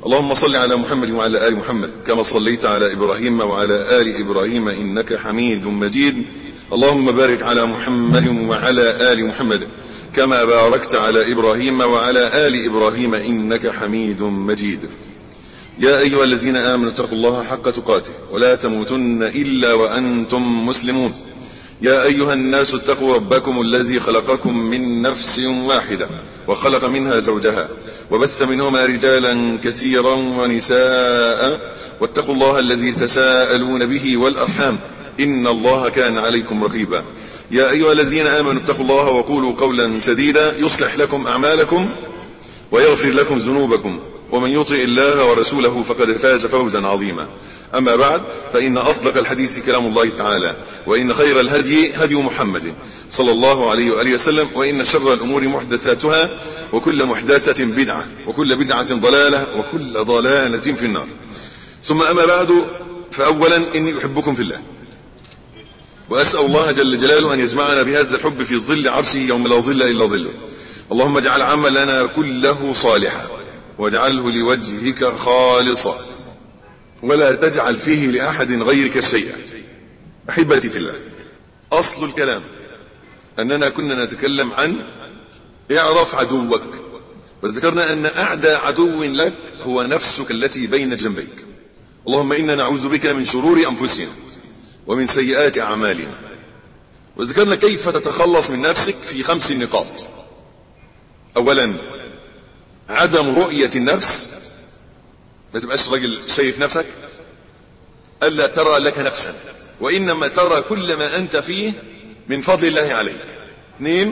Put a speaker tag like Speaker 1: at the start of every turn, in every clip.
Speaker 1: اللهم صل على محمد وعلى آل محمد كما صليت على إبراهيم وعلى آل إبراهيم إنك حميد مجيد اللهم بارك على محمد وعلى آل محمد كما باركت على إبراهيم وعلى آل إبراهيم إنك حميد مجيد يا أيها الذين آمنوا اتقوا الله حق تقاته ولا تموتن إلا وأنتم مسلمون يا أيها الناس اتقوا ربكم الذي خلقكم من نفس واحدة وخلق منها زوجها وبث منهما رجالا كثيرا ونساء واتقوا الله الذي تساءلون به والأرحام إن الله كان عليكم رقيبا يا أيها الذين آمنوا اتقوا الله وقولوا قولا سديدا يصلح لكم أعمالكم ويغفر لكم ذنوبكم ومن يطع الله ورسوله فقد فاز فوزا عظيما أما بعد فإن أصدق الحديث كلام الله تعالى وإن خير الهدي هدي محمد صلى الله عليه وآله وسلم وإن شر الأمور محدثاتها وكل محدثة بدعة وكل بدعة ضلالة وكل ضلالة في النار ثم أما بعد فأولا إني أحبكم في الله وأسأل الله جل جلاله أن يجمعنا بهذا الحب في ظل عرشه يوم لا ظل إلا ظله اللهم اجعل عملنا كله صالحا واجعله لوجهك خالصا ولا تجعل فيه لأحد غيرك شيئا أحبتي في الله أصل الكلام أننا كنا نتكلم عن اعرف عدوك وذكرنا أن أعدى عدو لك هو نفسك التي بين جنبيك اللهم إنا نعوذ بك من شرور أنفسنا ومن سيئات أعمالنا وذكرنا كيف تتخلص من نفسك في خمس نقاط أولا عدم رؤية النفس ما تبقاش راجل شايف نفسك ألا ترى لك نفسا وإنما ترى كل ما أنت فيه من فضل الله عليك اثنين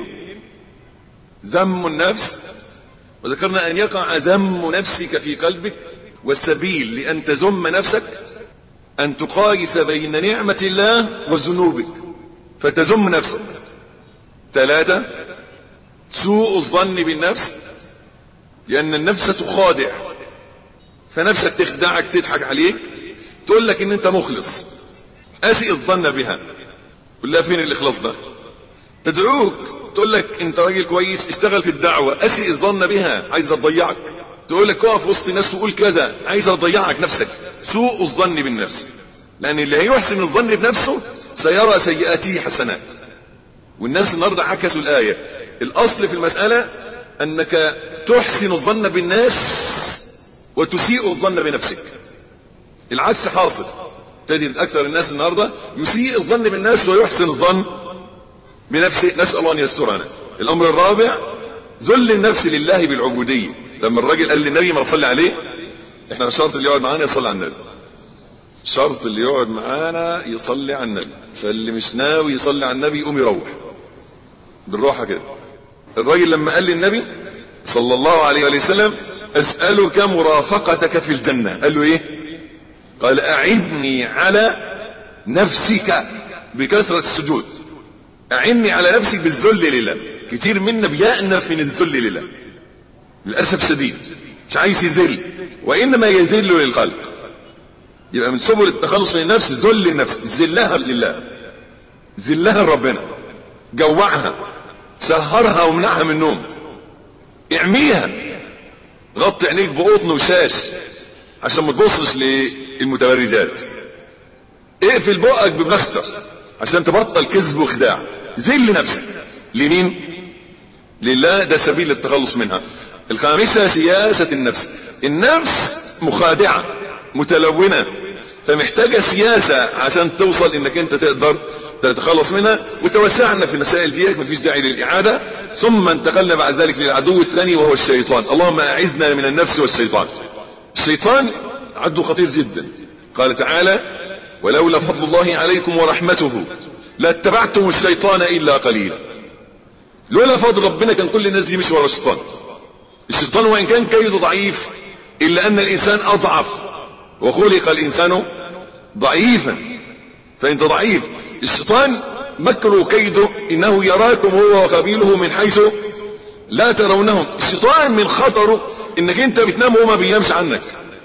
Speaker 1: ذم النفس وذكرنا أن يقع ذم نفسك في قلبك والسبيل لأن تذم نفسك أن تقايس بين نعمة الله وذنوبك فتذم نفسك ثلاثة سوء الظن بالنفس لأن النفس تخادع فنفسك تخدعك تضحك عليك تقول لك ان انت مخلص اسئ الظن بها قول لها فين الاخلاص ده تدعوك تقول لك انت راجل كويس اشتغل في الدعوة اسئ الظن بها عايزه تضيعك تقول لك اقف وسط الناس وقول كذا عايزه تضيعك نفسك سوء الظن بالنفس لان اللي هيحسن الظن بنفسه سيرى سيئاته حسنات والناس النهارده عكسوا الايه الاصل في المساله انك تحسن الظن بالناس وتسيء الظن بنفسك العكس حاصل تجد اكثر الناس النهارده يسيء الظن بالناس ويحسن الظن بنفسه نسال الله ان يسترنا الامر الرابع ذل النفس لله بالعبوديه لما الراجل قال للنبي ما صلي عليه احنا شرط اللي يقعد معانا يصلي على النبي شرط اللي يقعد معانا يصلي على النبي فاللي مش ناوي يصلي على النبي يقوم يروح بالراحه كده الراجل لما قال للنبي صلى الله عليه وسلم اسالك مرافقتك في الجنه قال له ايه قال اعني على نفسك بكثره السجود اعني على نفسك بالذل لله كتير منا بيأنف من الذل لله للاسف شديد مش عايز يذل وانما يذل للخلق يبقى من سبل التخلص من النفس ذل النفس ذلها لله ذلها لربنا جوعها سهرها ومنعها من النوم اعميها غطي عينيك بقطن وشاش عشان ما تبصش للمتبرجات اقفل بقك ببلاستر عشان تبطل كذب وخداع ذل نفسك لمين لله ده سبيل التخلص منها الخامسة سياسة النفس النفس مخادعة متلونة فمحتاجة سياسة عشان توصل انك انت تقدر تتخلص منها وتوسعنا في المسائل ديت مفيش داعي للإعادة ثم انتقلنا بعد ذلك للعدو الثاني وهو الشيطان اللهم أعذنا من النفس والشيطان الشيطان عدو خطير جدا قال تعالى ولولا فضل الله عليكم ورحمته لاتبعتم الشيطان إلا قليلا لولا فضل ربنا كان كل الناس دي مش ورا الشيطان الشيطان وإن كان كيده ضعيف إلا أن الإنسان أضعف وخلق الإنسان ضعيفا فأنت ضعيف الشيطان مكره كيده إنه يراكم هو وقبيله من حيث لا ترونهم الشيطان من خطره إنك أنت بتنام وهو ما بينامش عنك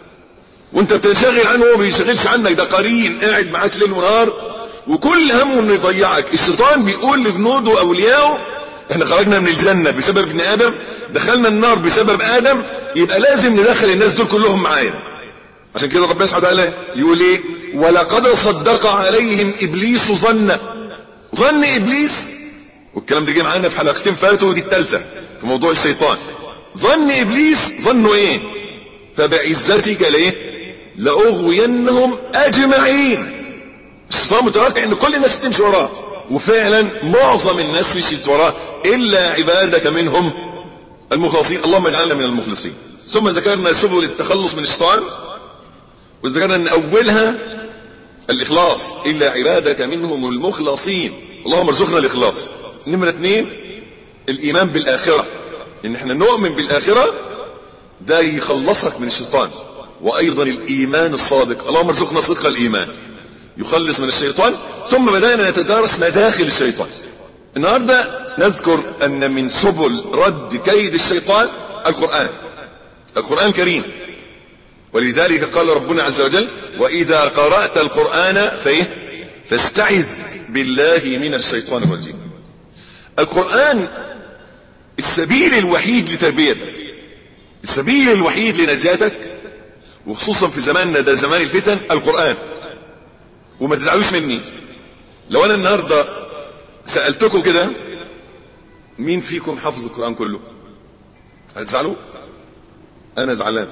Speaker 1: وانت بتنشغل عنه وهو ما بينشغلش عنك ده قرين قاعد معاك ليل ونهار وكل همه انه يضيعك الشيطان بيقول لجنوده واوليائه احنا خرجنا من الجنة بسبب ابن ادم دخلنا النار بسبب ادم يبقى لازم ندخل الناس دول كلهم معايا عشان كده ربنا سبحانه وتعالى يقول ايه ولقد صدق عليهم ابليس ظن ظن ابليس والكلام ده جه معانا في حلقتين فاتوا ودي الثالثه في موضوع الشيطان ظن ابليس ظنوا ايه فبعزتك ليه لاغوينهم اجمعين الشيطان متوقع ان كل الناس تمشي وراه وفعلا معظم الناس مشيت وراه الا عبادك منهم المخلصين اللهم اجعلنا من المخلصين ثم ذكرنا سبل التخلص من الشيطان وذكرنا ان اولها الاخلاص الا عبادك منهم المخلصين اللهم ارزقنا الاخلاص نمرة اثنين الايمان بالاخرة ان احنا نؤمن بالاخرة ده يخلصك من الشيطان وايضا الايمان الصادق اللهم ارزقنا صدق الايمان يخلص من الشيطان ثم بدأنا نتدارس مداخل الشيطان النهاردة نذكر ان من سبل رد كيد الشيطان القرآن القرآن الكريم ولذلك قال ربنا عز وجل واذا قرأت القرآن فايه فاستعذ بالله من الشيطان الرجيم القرآن السبيل الوحيد لتربيتك السبيل الوحيد لنجاتك وخصوصا في زماننا ده زمان الفتن القرآن وما تزعلوش مني لو انا النهاردة سألتكم كده مين فيكم حافظ القرآن كله هتزعلوا انا زعلان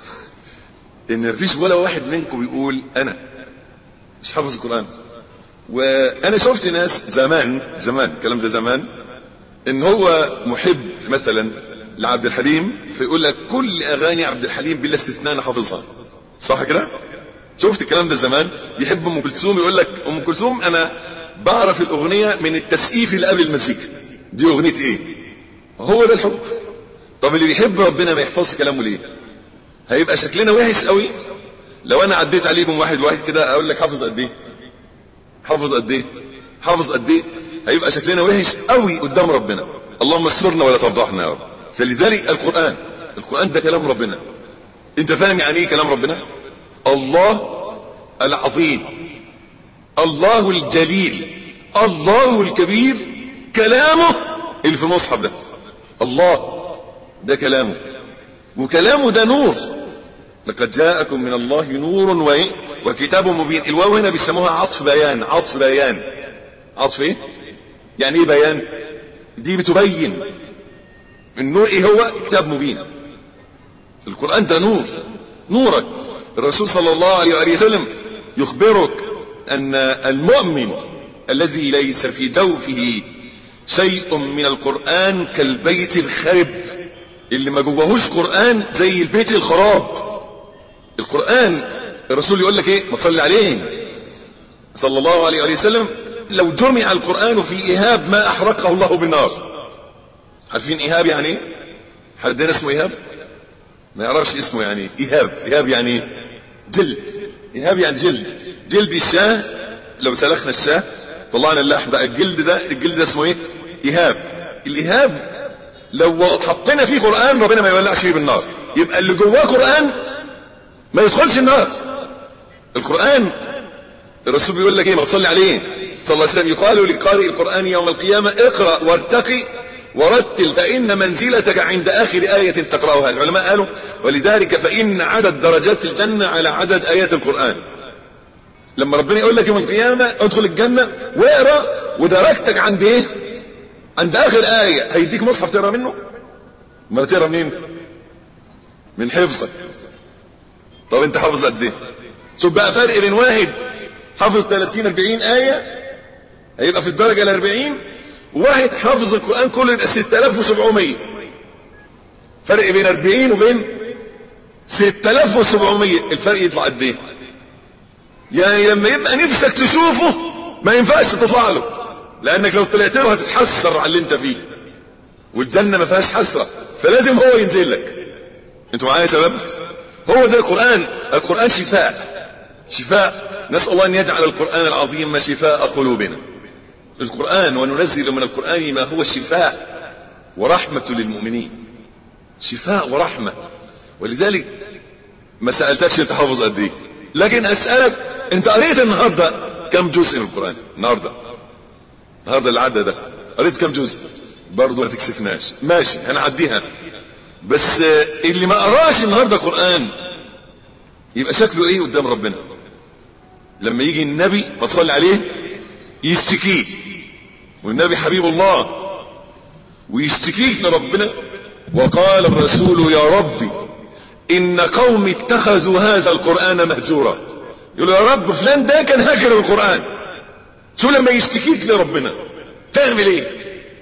Speaker 1: ان مفيش ولا واحد منكم يقول انا مش حافظ القرآن وانا شفت ناس زمان زمان الكلام ده زمان ان هو محب مثلا لعبد الحليم فيقول لك كل اغاني عبد الحليم بلا استثناء انا حافظها صح كده شفت الكلام ده زمان يحب ام كلثوم يقول لك ام كلثوم انا بعرف الاغنيه من التسقيف اللي قبل المزيكا دي اغنيه ايه هو ده الحب طب اللي بيحب ربنا ما يحفظش كلامه ليه هيبقى شكلنا وحش قوي لو انا عديت عليكم واحد واحد كده اقول لك حافظ قد ايه حافظ قد ايه حافظ قد ايه هيبقى شكلنا وحش قوي قدام ربنا اللهم استرنا ولا تفضحنا يا رب فلذلك القران القران ده كلام ربنا انت فاهم يعني ايه كلام ربنا الله العظيم الله الجليل الله الكبير كلامه اللي في المصحف ده الله ده كلامه وكلامه ده نور لقد جاءكم من الله نور وايه وكتاب مبين الواو هنا بيسموها عطف بيان عطف بيان عطف ايه يعني ايه بيان دي بتبين النور ايه هو كتاب مبين القرآن ده نور نورك الرسول صلى الله عليه وآله وسلم يخبرك ان المؤمن الذي ليس في جوفه شيء من القرآن كالبيت الخرب اللي ما جواهوش قرآن زي البيت الخراب القرآن الرسول يقول لك ايه ما تصلي عليه صلى الله عليه وآله وسلم لو جمع القرآن في إيهاب ما أحرقه الله بالنار عارفين إيهاب يعني ايه حد هنا اسمه إيهاب ما يعرفش اسمه يعني إيهاب إيهاب يعني جلد إيهاب يعني جلد جلد الشاه لو سلخنا الشاه طلعنا اللحم بقى الجلد ده الجلد ده اسمه ايه إيهاب الإيهاب لو حطينا فيه قرآن ربنا ما يولعش فيه بالنار يبقى اللي جواه قرآن ما يدخلش النار القرآن الرسول بيقول لك ايه ما تصلي عليه صلى الله عليه وسلم يقال لقارئ القرآن يوم القيامة اقرأ وارتقي ورتل فإن منزلتك عند آخر آية تقرأها العلماء قالوا ولذلك فإن عدد درجات الجنة على عدد آيات القرآن لما ربنا يقول لك يوم القيامة ادخل الجنة واقرأ ودرجتك عند ايه عند آخر آية هيديك مصحف تقرأ منه ما تقرأ منين من حفظك طب انت حافظ قد ايه شوف بقى فرق بين واحد حافظ 30 40 آية هيبقى في الدرجة ال 40 وواحد حافظ القرآن كله يبقى 6700 فرق بين 40 وبين 6700 الفرق يطلع قد ايه يعني لما يبقى نفسك تشوفه ما ينفعش تطلع له لانك لو طلعت له هتتحسر على اللي انت فيه والجنة ما فيهاش حسرة فلازم هو ينزل لك انتوا معايا يا شباب هو ده القرآن القرآن شفاء شفاء نسأل الله أن يجعل القرآن العظيم شفاء قلوبنا القرآن وننزل من القرآن ما هو شفاء ورحمة للمؤمنين شفاء ورحمة ولذلك ما سألتكش انت حافظ قد ايه لكن اسألك انت قريت النهاردة كم جزء من القرآن النهاردة النهاردة اللي عدى ده قريت كم جزء برضه ما تكسفناش ماشي هنعديها بس اللي ما قراش النهارده قرآن يبقى شكله ايه قدام ربنا لما يجي النبي ما تصلي عليه يشتكيه والنبي حبيب الله ويشتكيك لربنا وقال الرسول يا ربي ان قومي اتخذوا هذا القرآن مهجورا يقول يا رب فلان ده كان هاجر القرآن شو لما يشتكيك لربنا تعمل ايه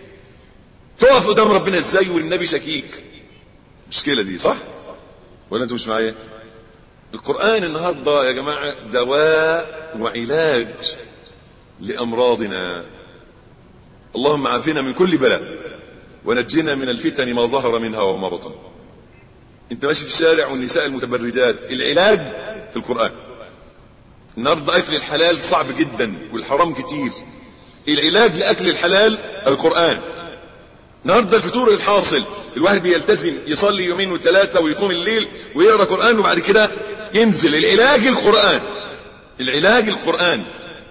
Speaker 1: تقف قدام ربنا ازاي والنبي شكيك المشكلة دي صح ولا انتوا مش معايا القرآن النهاردة يا جماعة دواء وعلاج لأمراضنا اللهم عافنا من كل بلاء ونجنا من الفتن ما ظهر منها وما بطن انت ماشي في الشارع والنساء المتبرجات العلاج في القرآن النهاردة اكل الحلال صعب جدا والحرام كتير العلاج لأكل الحلال القرآن النهاردة الفتور الحاصل الواحد بيلتزم يصلي يومين وثلاثة ويقوم الليل ويقرأ قرآن وبعد كده ينزل العلاج القرآن العلاج القرآن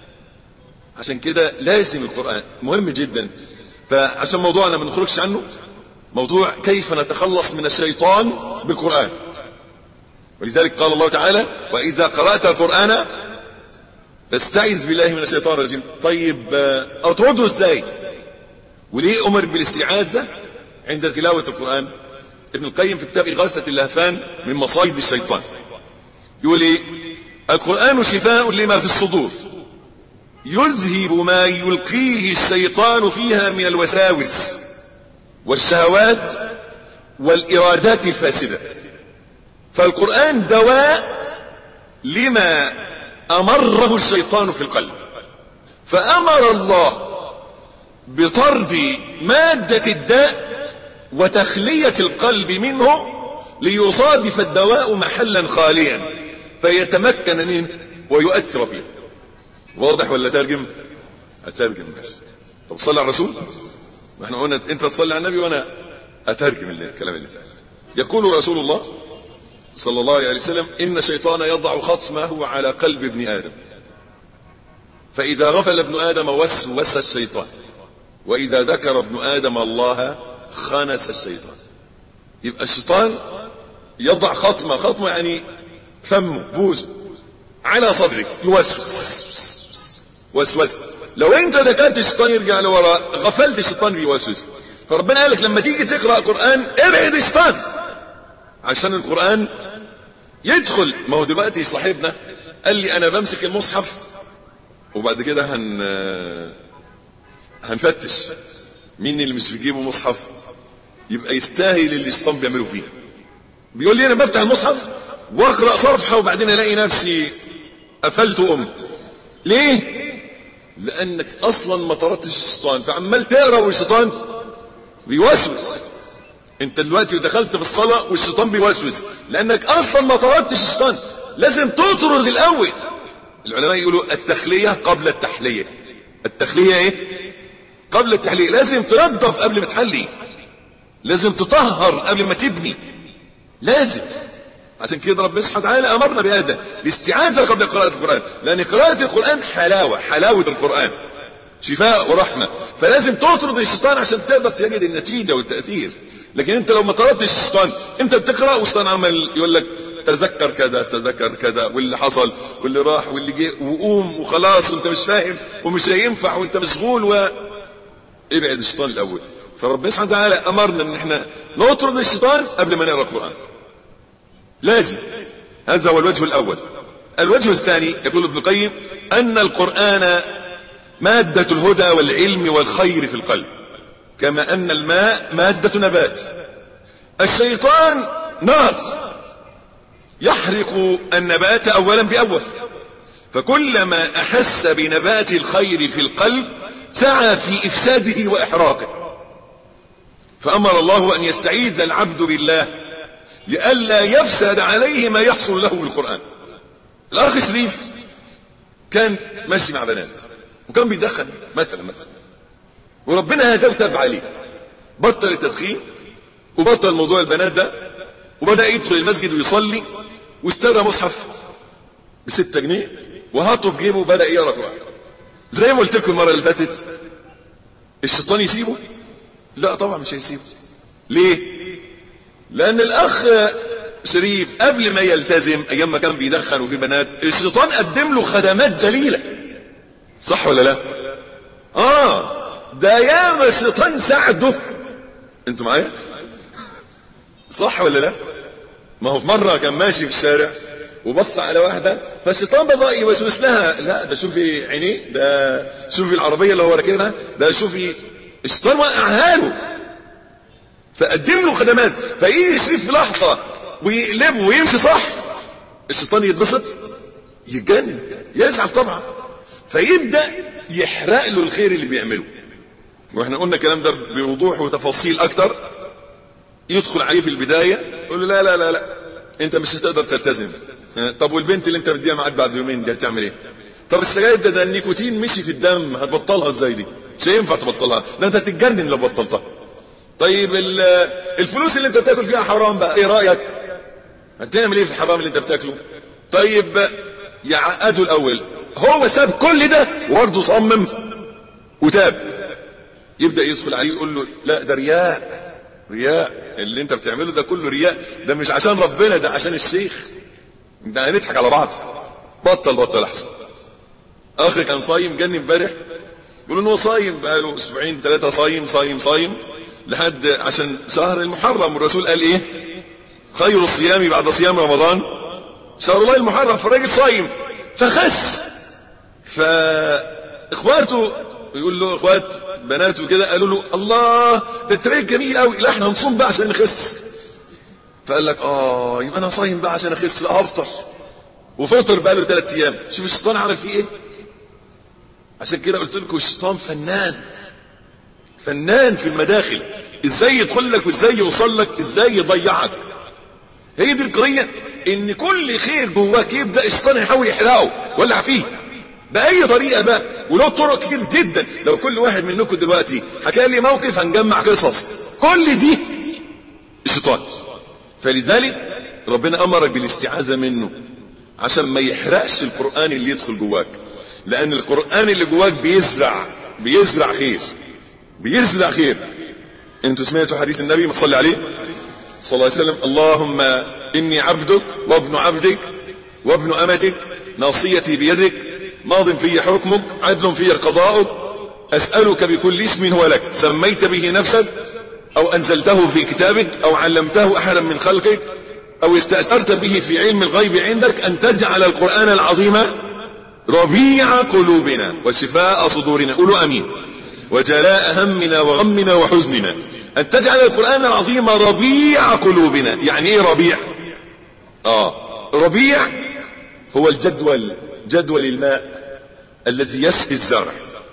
Speaker 1: عشان كده لازم القرآن مهم جدا فعشان موضوعنا ما نخرجش عنه موضوع كيف نتخلص من الشيطان بالقرآن ولذلك قال الله تعالى وإذا قرأت القرآن فاستعذ بالله من الشيطان الرجيم طيب أطرده ازاي وليه أمر بالاستعاذة عند تلاوة القرآن ابن القيم في كتاب إغاثة اللهفان من مصايد الشيطان يقول ايه القرآن شفاء لما في الصدور يذهب ما يلقيه الشيطان فيها من الوساوس والشهوات والإرادات الفاسدة فالقرآن دواء لما أمره الشيطان في القلب فأمر الله بطرد مادة الداء وتخلية القلب منه ليصادف الدواء محلا خاليا فيتمكن منه ويؤثر فيه واضح ولا ترجم اترجم بس طب صلي على الرسول ما احنا قلنا انت تصلي على النبي وانا اترجم الكلام اللي اتقال يقول رسول الله صلى الله عليه وسلم ان الشيطان يضع خصمه على قلب ابن ادم فاذا غفل ابن ادم وسوس الشيطان واذا ذكر ابن ادم الله خنس الشيطان يبقى الشيطان يضع خطمه خطمه يعني فمه بوزه على صدرك يوسوس وسوس لو انت ذكرت الشيطان يرجع لورا غفلت الشيطان بيوسوس فربنا قال لك لما تيجي تقرا قران ابعد الشيطان عشان القران يدخل ما هو دلوقتي صاحبنا قال لي انا بمسك المصحف وبعد كده هن هنفتش مين اللي مش في جيبه مصحف يبقى يستاهل اللي الشيطان بيعمله فيه بيقول لي انا بفتح المصحف واقرا صفحه وبعدين الاقي نفسي قفلت وقمت ليه لانك اصلا ما طردتش الشيطان فعمال تقرا والشيطان بيوسوس انت دلوقتي دخلت في الصلاه والشيطان بيوسوس لانك اصلا ما طردتش الشيطان لازم تطرد الاول العلماء يقولوا التخليه قبل التحليه التخليه ايه قبل التحليه لازم تنظف قبل ما تحلي لازم تطهر قبل ما تبني لازم عشان كده ربنا سبحانه وتعالى امرنا بهذا الاستعاذه قبل قراءه القران لان قراءه القران حلاوه حلاوه القران شفاء ورحمه فلازم تطرد الشيطان عشان تقدر تجد النتيجه والتاثير لكن انت لو ما طردتش الشيطان انت بتقرا والشيطان عمال يقول لك تذكر كذا تذكر كذا واللي حصل واللي راح واللي جه وقوم وخلاص وانت مش فاهم ومش هينفع وانت مشغول و ابعد الشيطان الاول فربنا سبحانه وتعالى امرنا ان احنا نطرد الشيطان قبل ما نقرا القران لازم هذا هو الوجه الاول الوجه الثاني يقول ابن القيم ان القران ماده الهدى والعلم والخير في القلب كما ان الماء ماده نبات الشيطان نار يحرق النبات اولا باول فكلما احس بنبات الخير في القلب سعى في افساده واحراقه فامر الله ان يستعيذ العبد بالله لئلا يفسد عليه ما يحصل له بالقران الاخ شريف كان ماشي مع بنات وكان بيدخن مثلا مثلا وربنا هداه وتاب عليه بطل التدخين وبطل موضوع البنات ده وبدا يدخل المسجد ويصلي واشترى مصحف بستة جنيه وهاته في جيبه وبدا يقرا قران زي ما قلت لكم المره اللي فاتت الشيطان يسيبه لا طبعا مش هيسيبه ليه لان الاخ شريف قبل ما يلتزم ايام ما كان بيدخن وفي بنات الشيطان قدم له خدمات جليلة صح ولا لا اه ده ياما الشيطان ساعده انتوا معايا صح ولا لا ما هو في مرة كان ماشي في الشارع وبص على واحدة فالشيطان بدأ يوسوس لها لا ده شوفي عينيه ده شوفي العربية اللي هو راكبها ده شوفي الشيطان وقعها له فقدم له خدمات فيجي يشرف في لحظة ويقلبه ويمشي صح الشيطان يتبسط يتجنن يزعل طبعا فيبدأ يحرق له الخير اللي بيعمله واحنا قلنا الكلام ده بوضوح وتفاصيل اكتر يدخل عليه في البداية يقول له لا لا لا لا انت مش هتقدر تلتزم طب والبنت اللي انت مديها معاك بعد يومين دي هتعمل ايه طب السجاير ده ده النيكوتين مشي في الدم هتبطلها ازاي دي مش هينفع تبطلها ده انت هتتجنن لو بطلتها طيب الفلوس اللي انت بتاكل فيها حرام بقى ايه رايك هتعمل ايه في الحرام اللي انت بتاكله طيب يعقدوا الاول هو ساب كل ده وبرضه صمم وتاب يبدا يدخل عليه يقول له لا ده رياء رياء اللي انت بتعمله ده كله رياء ده مش عشان ربنا ده عشان الشيخ ده هنضحك على بعض بطل بطل احسن اخي كان صايم جاني امبارح بيقولوا ان هو صايم بقاله اسبوعين ثلاثه صايم صايم صايم لحد عشان شهر المحرم والرسول قال ايه خير الصيام بعد صيام رمضان شهر الله المحرم فالراجل صايم فخس فاخواته يقول له اخوات بناته كده قالوا له الله ده انت راجل جميل قوي لا احنا هنصوم بقى عشان نخس فقال لك اه يبقى انا صايم بقى عشان اخس لا افطر وفطر بقى له ثلاث ايام شوف الشيطان عمل فيه ايه عشان كده قلت لكم الشيطان فنان فنان في المداخل ازاي يدخل لك وازاي يوصل لك ازاي يضيعك هي دي القضيه ان كل خير جواك يبدا الشيطان يحاول يحرقه ولع فيه باي طريقه بقى وله طرق كتير جدا لو كل واحد منكم دلوقتي حكى لي موقف هنجمع قصص كل دي الشيطان فلذلك ربنا امرك بالاستعاذه منه عشان ما يحرقش القران اللي يدخل جواك لان القران اللي جواك بيزرع بيزرع خير بيزرع خير انتوا سمعتوا حديث النبي صلى عليه صلى الله عليه وسلم اللهم اني عبدك وابن عبدك وابن امتك ناصيتي بيدك ماض في حكمك عدل في قضاؤك اسالك بكل اسم هو لك سميت به نفسك او انزلته في كتابك او علمته احدا من خلقك او استاثرت به في علم الغيب عندك ان تجعل القران العظيم ربيع قلوبنا وشفاء صدورنا قولوا امين وجلاء همنا وغمنا وحزننا ان تجعل القرآن العظيم ربيع قلوبنا يعني ايه ربيع اه ربيع هو الجدول جدول الماء الذي يسقي الزرع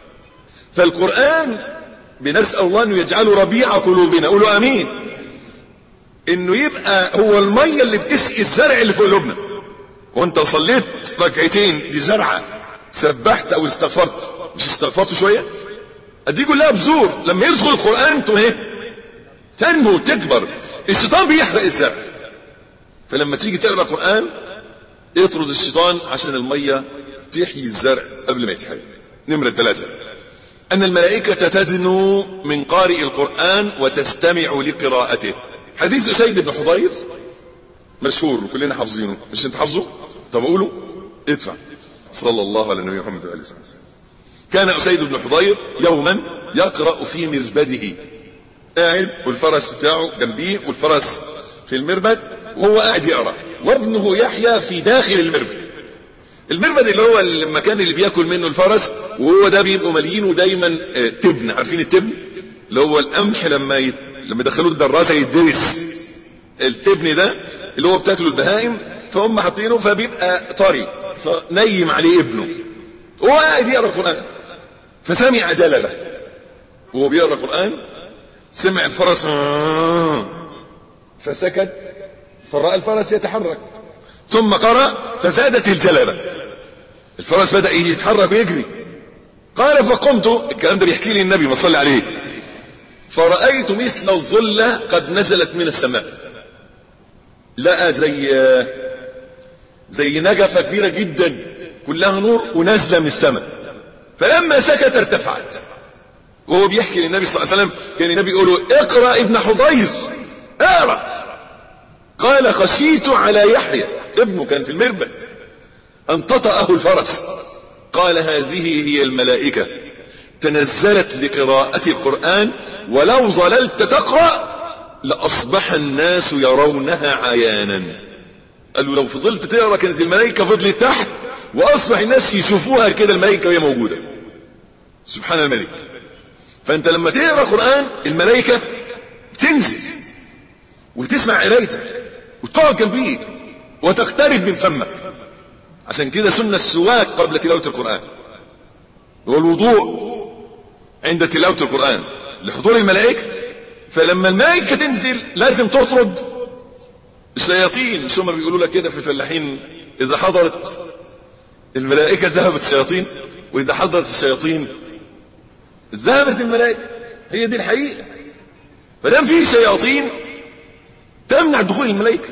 Speaker 1: فالقرآن بنسأل الله انه يجعله ربيع قلوبنا قولوا امين انه يبقى هو المية اللي بتسقي الزرع اللي في قلوبنا وانت صليت ركعتين دي زرعة سبحت او استغفرت مش استغفرت شوية دي كلها بذور لما يدخل القرآن انتوا ايه تنمو وتكبر الشيطان بيحرق الزرع فلما تيجي تقرا قرآن اطرد الشيطان عشان المية تحيي الزرع قبل ما يتحرق نمرة ثلاثة أن الملائكة تدنو من قارئ القرآن وتستمع لقراءته حديث أسيد بن حضير مشهور وكلنا حافظينه مش انت حافظه طب اقوله ادفع صلى الله على النبي محمد وآله وسلم كان أسيد بن حضير يوما يقرأ في مربده قاعد والفرس بتاعه جنبيه والفرس في المربد وهو قاعد يقرأ وابنه يحيى في داخل المربد المربد اللي هو المكان اللي بياكل منه الفرس وهو ده بيبقوا ماليينه دايما تبن عارفين التبن اللي هو القمح لما يت... لما يدخلوه الدراسه يدرس التبن ده اللي هو بتاكله البهائم فهم حاطينه فبيبقى طري فنيم عليه ابنه وهو قاعد يقرا القران فسمع جلله وهو بيقرا القران سمع الفرس فسكت فراى الفرس يتحرك ثم قرأ فزادت الجلبة الفرس بدأ يتحرك ويجري قال فقمت الكلام ده بيحكي لي النبي ما صلى عليه فرأيت مثل الظلة قد نزلت من السماء لقى زي زي نجفة كبيرة جدا كلها نور ونازلة من السماء فلما سكت ارتفعت وهو بيحكي للنبي صلى الله عليه وسلم كان النبي يقول له اقرأ ابن حضير اقرأ قال خشيت على يحيى ابنه كان في المربد أن تطأه الفرس قال هذه هي الملائكة تنزلت لقراءة القرآن ولو ظللت تقرأ لأصبح الناس يرونها عيانا قالوا لو فضلت تقرأ كانت الملائكة فضلت تحت وأصبح الناس يشوفوها كده الملائكة وهي موجودة سبحان الملك فأنت لما تقرأ قرآن الملائكة تنزل وتسمع قرايتك وتقعد جنبيك وتقترب من فمك عشان كده سنة السواك قبل تلاوة القرآن والوضوء عند تلاوة القرآن لحضور الملائكة فلما الملائكة تنزل لازم تطرد الشياطين مش هم بيقولوا لك كده في الفلاحين إذا حضرت الملائكة ذهبت الشياطين وإذا حضرت الشياطين ذهبت الملائكة هي دي الحقيقة فدام في شياطين تمنع دخول الملائكة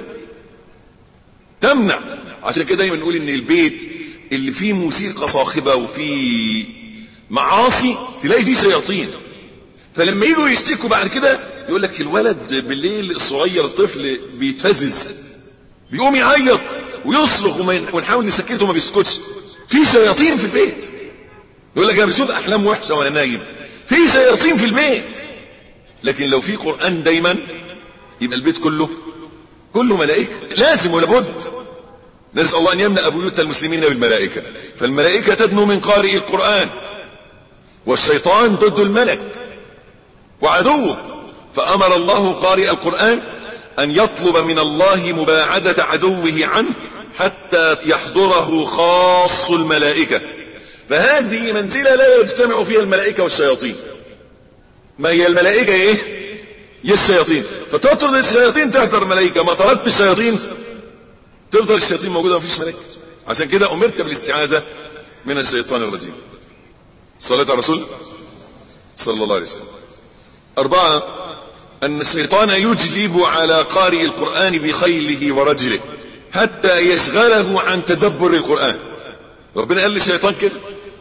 Speaker 1: تمنع عشان كده دايما نقول ان البيت اللي فيه موسيقى صاخبة وفيه معاصي تلاقي فيه شياطين فلما يجوا يشتكوا بعد كده يقول لك الولد بالليل الصغير الطفل بيتفزز بيقوم يعيط ويصرخ ونحاول نسكته وما بيسكتش في شياطين في البيت يقول لك انا بشوف احلام وحشه وانا نايم في شياطين في البيت لكن لو في قران دايما يبقى البيت كله كله ملائكه لازم ولا بد نسال الله ان يملا بيوت المسلمين بالملائكه فالملائكه تدنو من قارئ القران والشيطان ضد الملك وعدوه فامر الله قارئ القران ان يطلب من الله مباعده عدوه عنه حتى يحضره خاص الملائكه فهذه منزله لا يجتمع فيها الملائكه والشياطين ما هي الملائكه ايه هي الشياطين فتطرد الشياطين تحضر الملائكه ما طردت الشياطين تفضل الشياطين موجوده مفيش ملائكه عشان كده امرت بالاستعاذه من الشيطان الرجيم صلاه على الرسول صلى الله عليه وسلم أربعة أن الشيطان يجلب على قارئ القرآن بخيله ورجله حتى يشغله عن تدبر القرآن ربنا قال للشيطان كده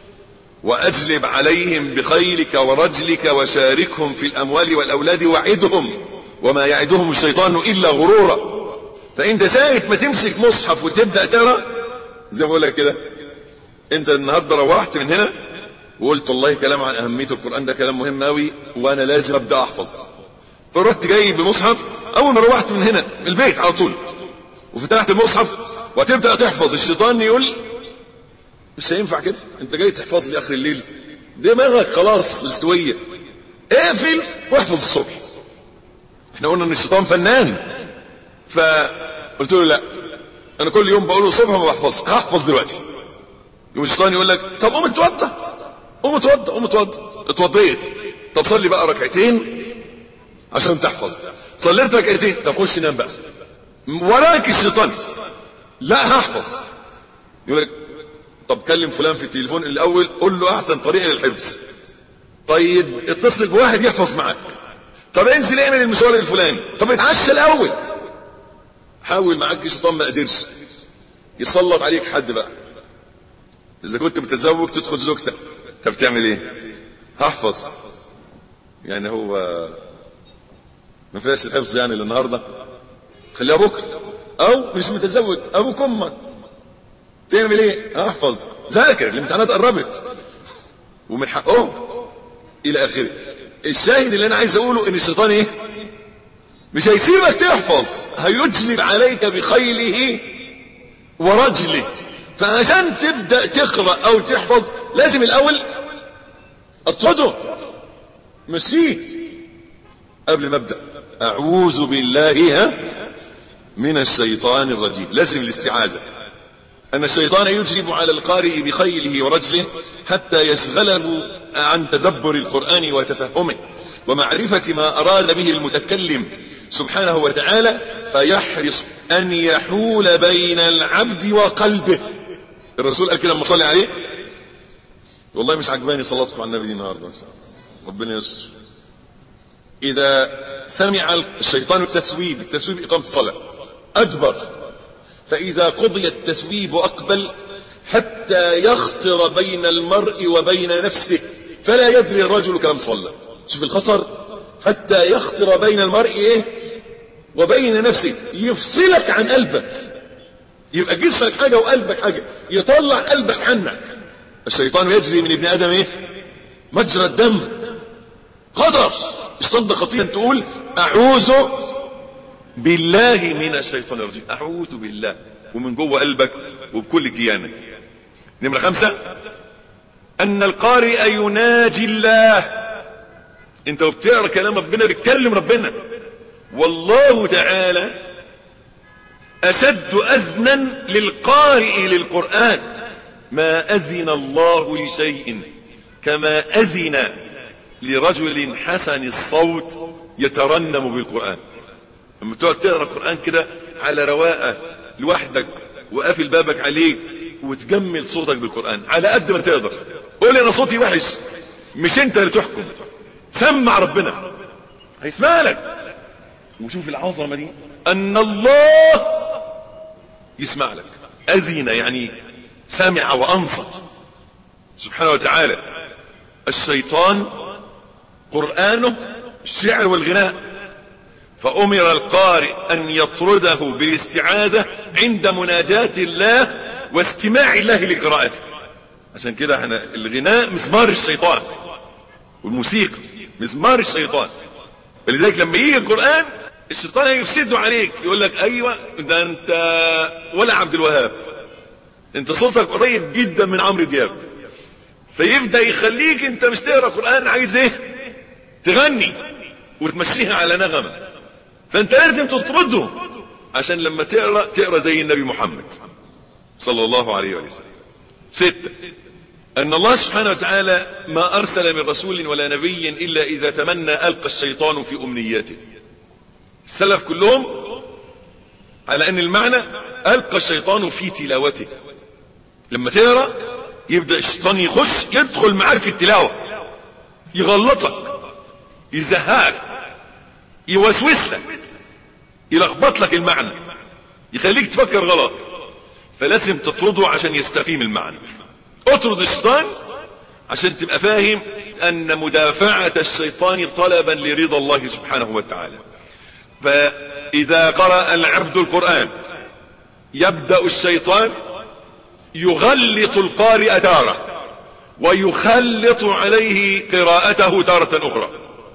Speaker 1: وأجلب عليهم بخيلك ورجلك وشاركهم في الأموال والأولاد وعدهم وما يعدهم الشيطان إلا غرورا فأنت ساعة ما تمسك مصحف وتبدأ ترى زي ما بقول لك كده أنت النهاردة روحت من هنا وقلت والله كلام عن أهمية القرآن ده كلام مهم أوي وأنا لازم أبدأ أحفظ فرحت جاي بمصحف أول ما روحت من هنا من البيت على طول وفتحت المصحف وتبدأ تحفظ الشيطان يقول مش هينفع كده انت جاي تحفظ لي اخر الليل دماغك خلاص مستوية اقفل واحفظ الصبح احنا قلنا ان الشيطان فنان فقلت له لا انا كل يوم بقوله الصبح ما بحفظ هحفظ دلوقتي يوم الشيطان يقول لك طب قوم اتوضى قوم اتوضى قوم اتوضى اتوضيت طب صلي بقى ركعتين عشان تحفظ صليت ركعتين طب خش نام بقى وراك الشيطان لا هحفظ يقول لك طب كلم فلان في التليفون الاول قول له احسن طريقه للحفظ طيب اتصل بواحد يحفظ معاك طب انزل اعمل المشوار الفلاني طب اتعشى الاول حاول معاك الشيطان ما قدرش يسلط عليك حد بقى اذا كنت متزوج تدخل زوجتك طب تعمل ايه هحفظ يعني هو ما فيهاش الحفظ يعني النهارده خليها بكره او مش متزوج ابوك امك تعمل ايه احفظ ذاكر الامتحانات قربت ومن حقهم الى اخره الشاهد اللي انا عايز اقوله ان الشيطان ايه مش هيسيبك تحفظ هيجلب عليك بخيله ورجله فعشان تبدا تقرا او تحفظ لازم الاول اطرده مشيه قبل ما ابدا اعوذ بالله من الشيطان الرجيم لازم الاستعاذه أن الشيطان يجلب على القارئ بخيله ورجله حتى يشغله عن تدبر القرآن وتفهمه ومعرفة ما أراد به المتكلم سبحانه وتعالى فيحرص أن يحول بين العبد وقلبه الرسول قال كده لما صلي عليه والله مش عجباني صلاتكم على النبي دي النهارده ربنا يستر إذا سمع الشيطان التسويب التسويب إقامة الصلاة أدبر فإذا قضي التسويب أقبل حتى يخطر بين المرء وبين نفسه فلا يدري الرجل كم صلى شوف الخطر حتى يخطر بين المرء إيه وبين نفسك يفصلك عن قلبك يبقى جسمك حاجة وقلبك حاجة يطلع قلبك عنك الشيطان يجري من ابن ادم ايه مجرى الدم خطر الشيطان ده خطير تقول اعوذ بالله من الشيطان الرجيم اعوذ بالله ومن جوه قلبك وبكل كيانك نمرة خمسة ان القارئ يناجي الله انت وبتقرا كلام ربنا بتكلم ربنا والله تعالى اشد اذنا للقارئ للقرآن ما اذن الله لشيء كما اذن لرجل حسن الصوت يترنم بالقرآن لما تقعد تقرا القرآن كده على رواقه لوحدك وقافل بابك عليك وتجمل صوتك بالقرآن على قد ما تقدر قول انا صوتي وحش مش انت اللي تحكم سمع ربنا هيسمع لك وشوف العظمة دي ان الله يسمع لك اذن يعني سمع وانصت سبحانه وتعالى الشيطان قرآنه الشعر والغناء فأمر القارئ أن يطرده بالاستعاذة عند مناجاة الله واستماع الله لقراءته عشان كده احنا الغناء مزمار الشيطان والموسيقى مزمار الشيطان فلذلك لما يجي القرآن الشيطان يفسده عليك يقول لك ايوه ده انت ولا عبد الوهاب انت صوتك قريب جدا من عمرو دياب فيبدأ يخليك انت مش تقرا قرآن عايز ايه تغني وتمشيها على نغمة فانت لازم تطرده عشان لما تقرا تقرا زي النبي محمد صلى الله عليه وسلم ستة ان الله سبحانه وتعالى ما ارسل من رسول ولا نبي الا اذا تمنى القى الشيطان في امنياته السلف كلهم على ان المعنى القى الشيطان في تلاوته لما تقرا يبدا الشيطان يخش يدخل معاك في التلاوه يغلطك يزهقك يوسوس لك يلخبط لك المعنى يخليك تفكر غلط فلازم تطرده عشان يستقيم المعنى اطرد الشيطان عشان تبقى فاهم ان مدافعة الشيطان طلبا لرضا الله سبحانه وتعالى فاذا قرأ العبد القرآن يبدأ الشيطان يغلط القارئ تارة ويخلط عليه قراءته تارة اخرى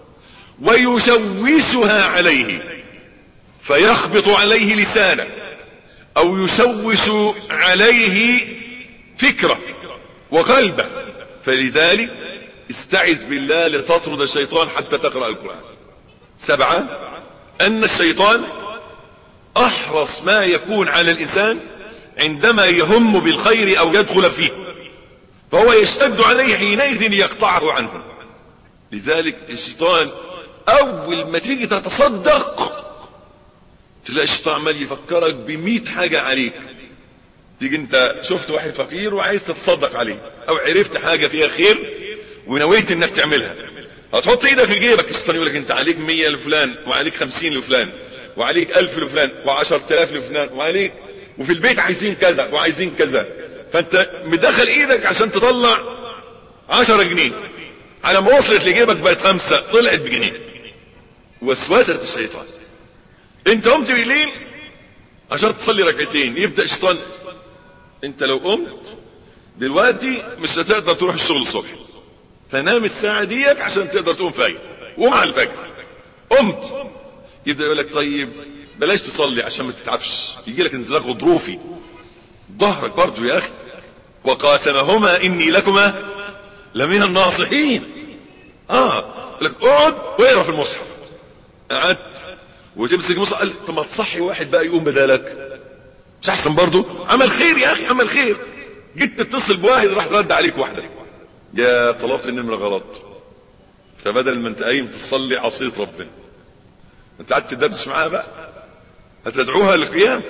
Speaker 1: ويشوشها عليه فيخبط عليه لسانه او يشوش عليه فكره وقلبه فلذلك استعذ بالله لتطرد الشيطان حتى تقرأ القرآن سبعة ان الشيطان احرص ما يكون على الانسان عندما يهم بالخير او يدخل فيه فهو يشتد عليه حينئذ ليقطعه عنه لذلك الشيطان اول ما تيجي تتصدق تلاقي الشيطان عمال يفكرك بمئة حاجة عليك تيجي انت شفت واحد فقير وعايز تتصدق عليه او عرفت حاجة فيها خير ونويت انك تعملها هتحط ايدك في جيبك الشيطان يقول لك انت عليك مية لفلان وعليك خمسين لفلان وعليك الف لفلان وعشر تلاف لفلان وعليك وفي البيت عايزين كذا وعايزين كذا فانت مدخل ايدك عشان تطلع عشرة جنيه على ما وصلت لجيبك بقت خمسة طلعت بجنيه وسوسة الشيطان انت قمت بالليل عشان تصلي ركعتين يبدأ الشيطان انت لو قمت دلوقتي مش هتقدر تروح الشغل الصبح فنام الساعة ديك عشان تقدر تقوم فايق قوم على الفجر قمت يبدأ يقول لك طيب بلاش تصلي عشان ما تتعبش يجي لك انزلاق غضروفي ظهرك برضو يا اخي وقاسمهما اني لكما لمن الناصحين اه لك اقعد واقرا في المصحف قعدت وتمسك المصحف قال طب ما تصحي واحد بقى يقوم بدالك مش احسن برضو عمل خير يا اخي عمل خير جيت تتصل بواحد راح رد عليك واحده يا طلبت النمره غلط فبدل ما انت قايم تصلي عصيت ربنا انت قعدت تدردش معاها بقى هتدعوها للقيام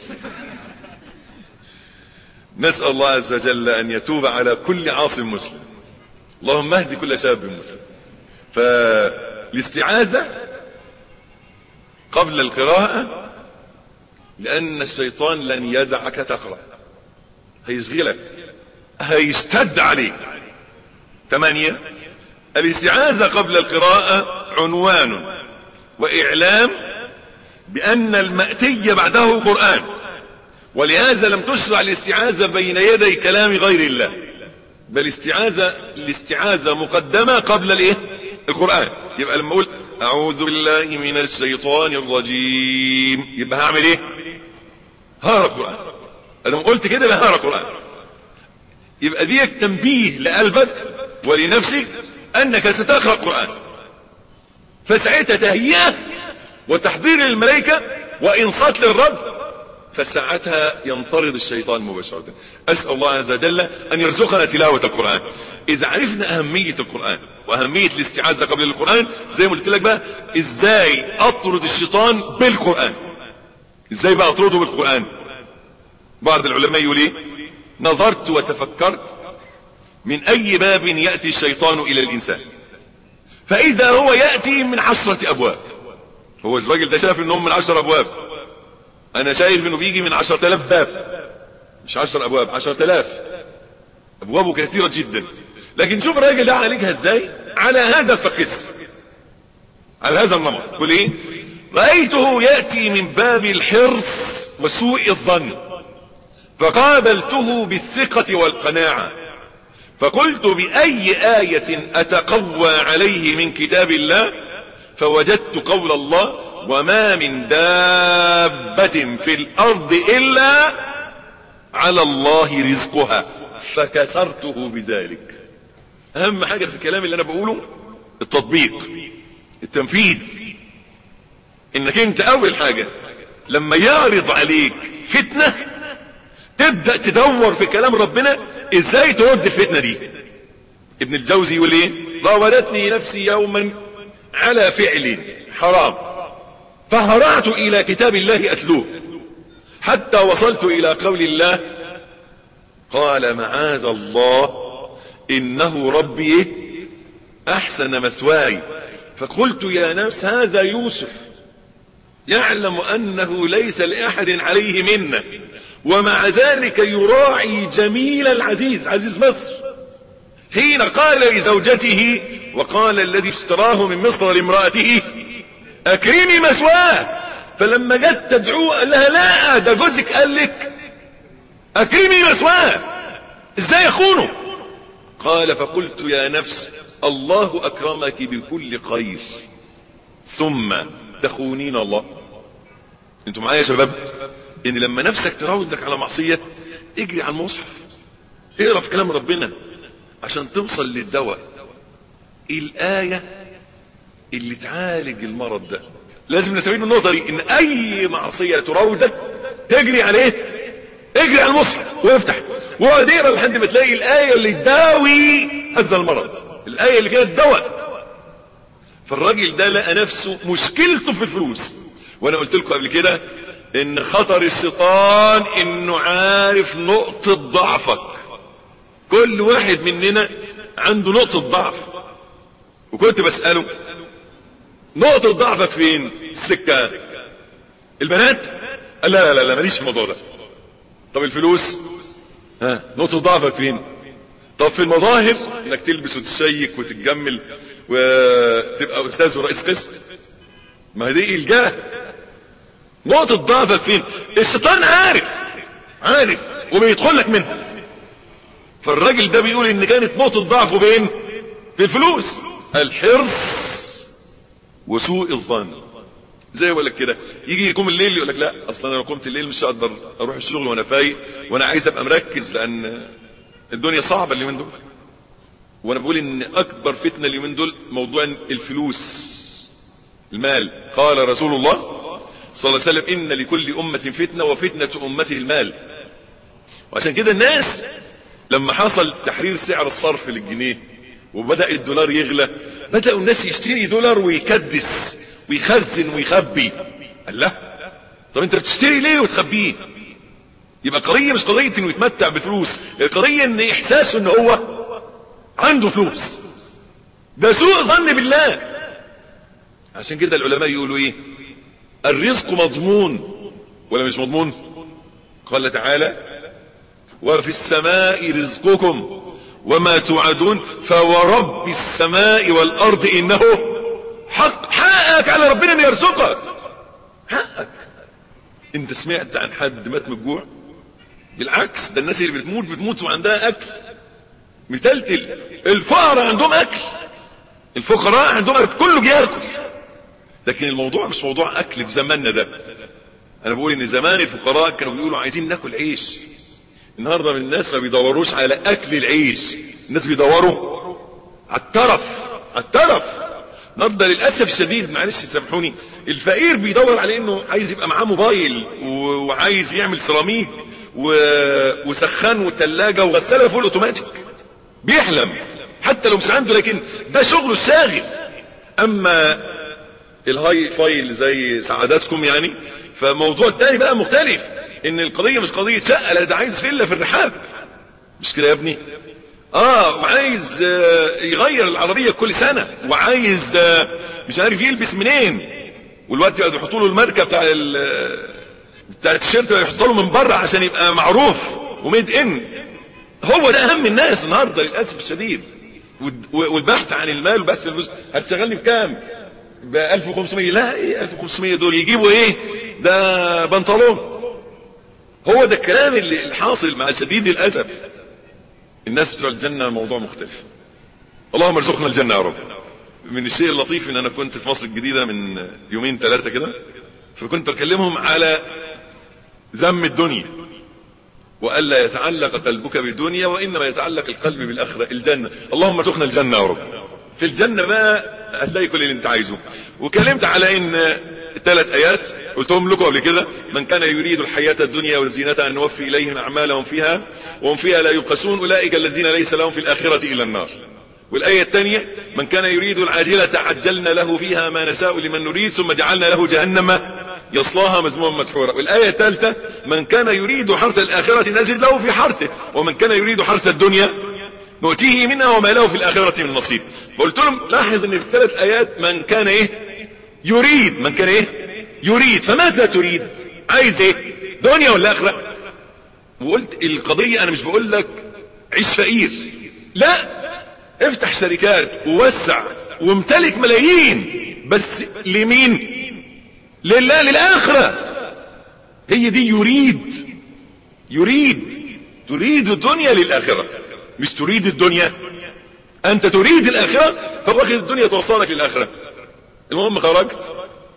Speaker 1: نسأل الله عز وجل أن يتوب على كل عاصم مسلم اللهم اهدي كل شاب مسلم فالاستعاذة قبل القراءة لأن الشيطان لن يدعك تقرأ هيشغلك هيشتد عليك ثمانية الاستعاذة قبل القراءة عنوان وإعلام بأن المأتي بعده قرآن ولهذا لم تشرع الاستعاذة بين يدي كلام غير الله بل استعاذة الاستعاذة مقدمة قبل الايه القرآن يبقى لما اقول اعوذ بالله من الشيطان الرجيم يبقى هعمل ايه هقرا القرآن انا لما قلت كده يبقى هقرا القرآن يبقى دي تنبيه لقلبك ولنفسك انك ستقرأ القرآن فساعتها تهيئة وتحضير للملائكة وانصات للرب فساعتها ينطرد الشيطان مباشرة اسأل الله عز وجل ان يرزقنا تلاوة القرآن اذا عرفنا اهمية القرآن واهمية الاستعاذة قبل القرآن زي ما قلت لك بقى ازاي اطرد الشيطان بالقرآن ازاي بقى اطرده بالقرآن بعض العلماء يقول ايه نظرت وتفكرت من اي باب يأتي الشيطان الى الانسان فاذا هو يأتي من عشرة ابواب هو الراجل ده شاف انهم من عشر ابواب انا شايف انه بيجي من عشرة الاف باب مش عشر ابواب عشرة الاف ابوابه كثيرة جدا لكن شوف الراجل ده عالجها ازاي على هذا فقس على هذا النمط يقول ايه رأيته يأتي من باب الحرص وسوء الظن فقابلته بالثقة والقناعة فقلت بأي آية أتقوى عليه من كتاب الله فوجدت قول الله وما من دابة في الأرض إلا على الله رزقها فكسرته بذلك أهم حاجة في الكلام اللي أنا بقوله التطبيق التنفيذ إنك أنت أول حاجة لما يعرض عليك فتنة تبدأ تدور في كلام ربنا ازاي ترد الفتنة دي ابن الجوزي يقول ايه راودتني نفسي يوما على فعل حرام فهرعت الى كتاب الله اتلوه حتى وصلت الى قول الله قال معاذ الله انه ربي احسن مثواي فقلت يا نفس هذا يوسف يعلم انه ليس لاحد عليه منا ومع ذلك يراعي جميل العزيز عزيز مصر حين قال لزوجته وقال الذي اشتراه من مصر لامرأته اكرمي مثواه فلما جت تدعوه قال لها لا ده جوزك قال لك اكرمي مثواه ازاي يخونه قال فقلت يا نفس الله اكرمك بكل خير ثم تخونين الله انتوا معايا يا شباب ان لما نفسك تراودك على معصية اجري على المصحف اقرا في كلام ربنا عشان توصل للدواء الآية اللي تعالج المرض ده لازم نستفيد من النقطة دي ان اي معصية تراودك تجري عليه اجري على المصحف وافتح واقعد اقرا لحد ما تلاقي الآية اللي تداوي هذا المرض الآية اللي فيها الدواء فالراجل ده لقى نفسه مشكلته في الفلوس وانا قلت لكم قبل كده ان خطر الشيطان انه عارف نقطة ضعفك كل واحد مننا عنده نقطة ضعف وكنت بسأله نقطة ضعفك فين السكة البنات قال لا لا لا ماليش في الموضوع ده طب الفلوس ها نقطة ضعفك فين طب في المظاهر انك تلبس وتشيك وتتجمل وتبقى استاذ ورئيس قسم ما هي دي الجاه نقطة ضعفك فين الشيطان عارف عارف وبيدخل لك منها فالراجل ده بيقول ان كانت نقطة ضعفه بين في الفلوس الحرص وسوء الظن زي ما لك كده يجي يقوم الليل يقول لك لا اصلا انا لو قمت الليل مش هقدر اروح الشغل وانا فايق وانا عايز ابقى مركز لان الدنيا صعبة اليومين دول وانا بقول ان اكبر فتنة اليومين دول موضوع الفلوس المال قال رسول الله صلى الله عليه وسلم ان لكل امة فتنة وفتنة امتي المال وعشان كده الناس لما حصل تحرير سعر الصرف للجنيه وبدأ الدولار يغلى بدأوا الناس يشتري دولار ويكدس ويخزن ويخبي قال لا طب انت بتشتري ليه وتخبيه يبقى قضية مش قضية انه يتمتع بفلوس القضية ان احساسه ان هو عنده فلوس ده سوء ظن بالله عشان كده العلماء يقولوا ايه الرزق مضمون ولا مش مضمون قال تعالى وفي السماء رزقكم وما توعدون فورب السماء والارض انه حق حقك على ربنا ان يرزقك حقك انت سمعت عن حد مات من الجوع بالعكس ده الناس اللي بتموت بتموت وعندها اكل متلتل الفقراء عندهم اكل الفقراء عندهم اكل كله بياكل لكن الموضوع مش موضوع اكل في زماننا ده انا بقول ان زمان الفقراء كانوا بيقولوا عايزين ناكل عيش النهارده من الناس ما بيدوروش على اكل العيش الناس بيدوروا على الترف على الترف النهارده للاسف الشديد معلش سامحوني الفقير بيدور على انه عايز يبقى معاه موبايل و- وعايز يعمل سيراميك و- وسخان وثلاجه وغساله فول اوتوماتيك بيحلم حتى لو مش عنده لكن ده شغله الشاغل اما الهاي فايل زي سعاداتكم يعني فموضوع التاني بقى مختلف ان القضية مش قضية شقة لا ده عايز فيلا في الرحاب مش كده يا ابني اه وعايز آه، يغير العربية كل سنة وعايز آه، مش عارف يلبس منين والوقت يقعدوا يحطوا له الماركة بتاع ال بتاع التيشيرت يحطوا له من بره عشان يبقى معروف وميد ان هو ده اهم الناس النهارده للاسف الشديد والد- والبحث عن المال والبحث عن الفلوس هتشغلني بكام ب 1500 لا ايه 1500 دول يجيبوا ايه ده بنطلون هو ده الكلام اللي الحاصل مع شديد الاسف الناس بتوع الجنه موضوع مختلف اللهم ارزقنا الجنه يا رب من الشيء اللطيف ان انا كنت في مصر الجديده من يومين ثلاثه كده فكنت اكلمهم على ذم الدنيا والا يتعلق قلبك بالدنيا وانما يتعلق القلب بالاخره الجنه اللهم ارزقنا الجنه يا رب في الجنه بقى هتلاقي كل اللي انت عايزه وكلمت على ان ثلاث ايات قلتهم لكم قبل كده من كان يريد الحياه الدنيا وزينتها ان نوفي اليهم اعمالهم فيها وهم فيها لا يبخسون اولئك الذين ليس لهم في الاخره الا النار والآية الثانية من كان يريد العاجلة عجلنا له فيها ما نشاء لمن نريد ثم جعلنا له جهنم يصلاها مذموما مدحورا والآية الثالثة من كان يريد حرث الآخرة نزل له في حرثه ومن كان يريد حرث الدنيا نؤتيه منها وما له في الآخرة من نصيب فقلت لهم لاحظ ان في الثلاث آيات من كان ايه يريد من كان ايه يريد فماذا تريد عايز ايه دنيا ولا آخرة وقلت القضية انا مش بقول لك عيش فقير لا افتح شركات ووسع وامتلك ملايين بس لمين لله للآخرة هي دي يريد يريد تريد الدنيا للآخرة مش تريد الدنيا انت تريد الآخرة فواخد الدنيا توصلك للآخرة المهم خرجت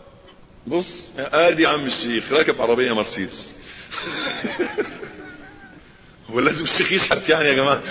Speaker 1: بص ادي عم الشيخ راكب عربية مرسيدس هو لازم الشيخ يشحت يعني يا جماعة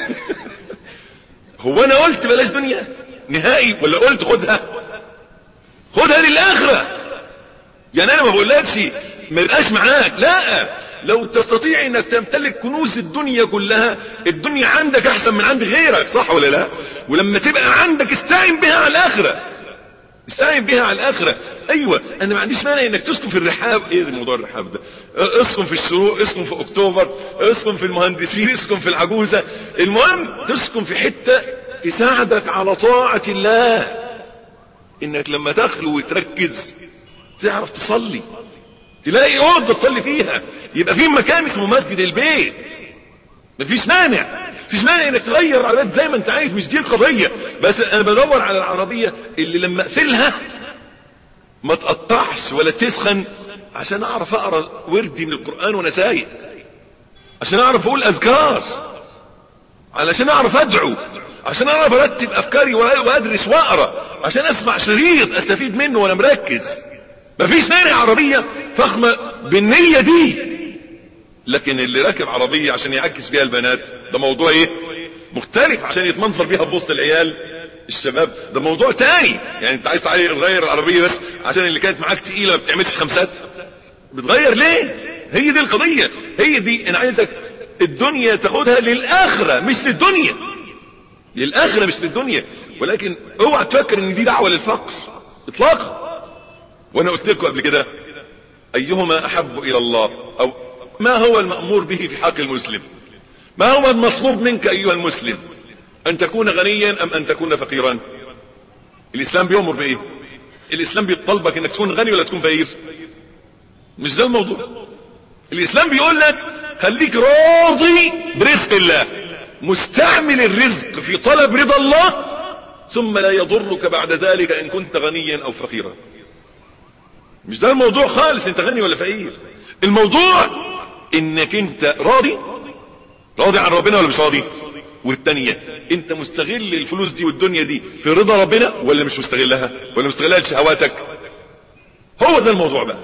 Speaker 1: هو انا قلت بلاش دنيا نهائي ولا قلت خدها خدها للاخره يعني انا ما بقولكش ما يبقاش معاك لا لو تستطيع انك تمتلك كنوز الدنيا كلها الدنيا عندك احسن من عند غيرك صح ولا لا ولما تبقى عندك استعين بها على الاخره استعين بها على الاخره ايوه انا ما عنديش مانع انك تسكن في الرحاب ايه ده موضوع الرحاب ده اسكن في الشروق اسكن في اكتوبر اسكن في المهندسين اسكن في العجوزه المهم تسكن في حته تساعدك على طاعه الله انك لما تخلو وتركز تعرف تصلي تلاقي اوضه تصلي فيها يبقى في مكان اسمه مسجد البيت مفيش مانع مفيش مانع انك تغير العربيات زي ما انت عايز مش دي القضيه بس انا بدور على العربيه اللي لما اقفلها ما تقطعش ولا تسخن عشان اعرف اقرا وردي من القران وانا سايق عشان اعرف اقول اذكار علشان اعرف ادعو عشان اعرف ارتب افكاري وادرس واقرا عشان اسمع شريط استفيد منه وانا مركز مفيش مانع عربيه فخمه بالنيه دي لكن اللي راكب عربيه عشان يعكس بيها البنات ده موضوع ايه مختلف عشان يتمنظر بيها في وسط العيال الشباب ده موضوع تاني يعني انت عايز تغير العربيه بس عشان اللي كانت معاك تقيله ما بتعملش خمسات بتغير ليه هي دي القضيه هي دي انا عايزك الدنيا تاخدها للاخره مش للدنيا للاخره مش للدنيا ولكن اوعى تفكر ان دي دعوه للفقر اطلاقا وانا قلت لكم قبل كده ايهما احب الى الله او ما هو المامور به في حق المسلم ما هو المطلوب منك ايها المسلم ان تكون غنيا ام ان تكون فقيرا الاسلام بيؤمر بايه الاسلام بيطلبك انك تكون غني ولا تكون فقير مش ده الموضوع الاسلام بيقول لك خليك راضي برزق الله مستعمل الرزق في طلب رضا الله ثم لا يضرك بعد ذلك ان كنت غنيا او فقيرا مش ده الموضوع خالص انت غني ولا فقير الموضوع انك انت راضي راضي عن ربنا ولا مش راضي والتانية انت مستغل الفلوس دي والدنيا دي في رضا ربنا ولا مش مستغلها ولا مستغلها لشهواتك هو ده الموضوع بقى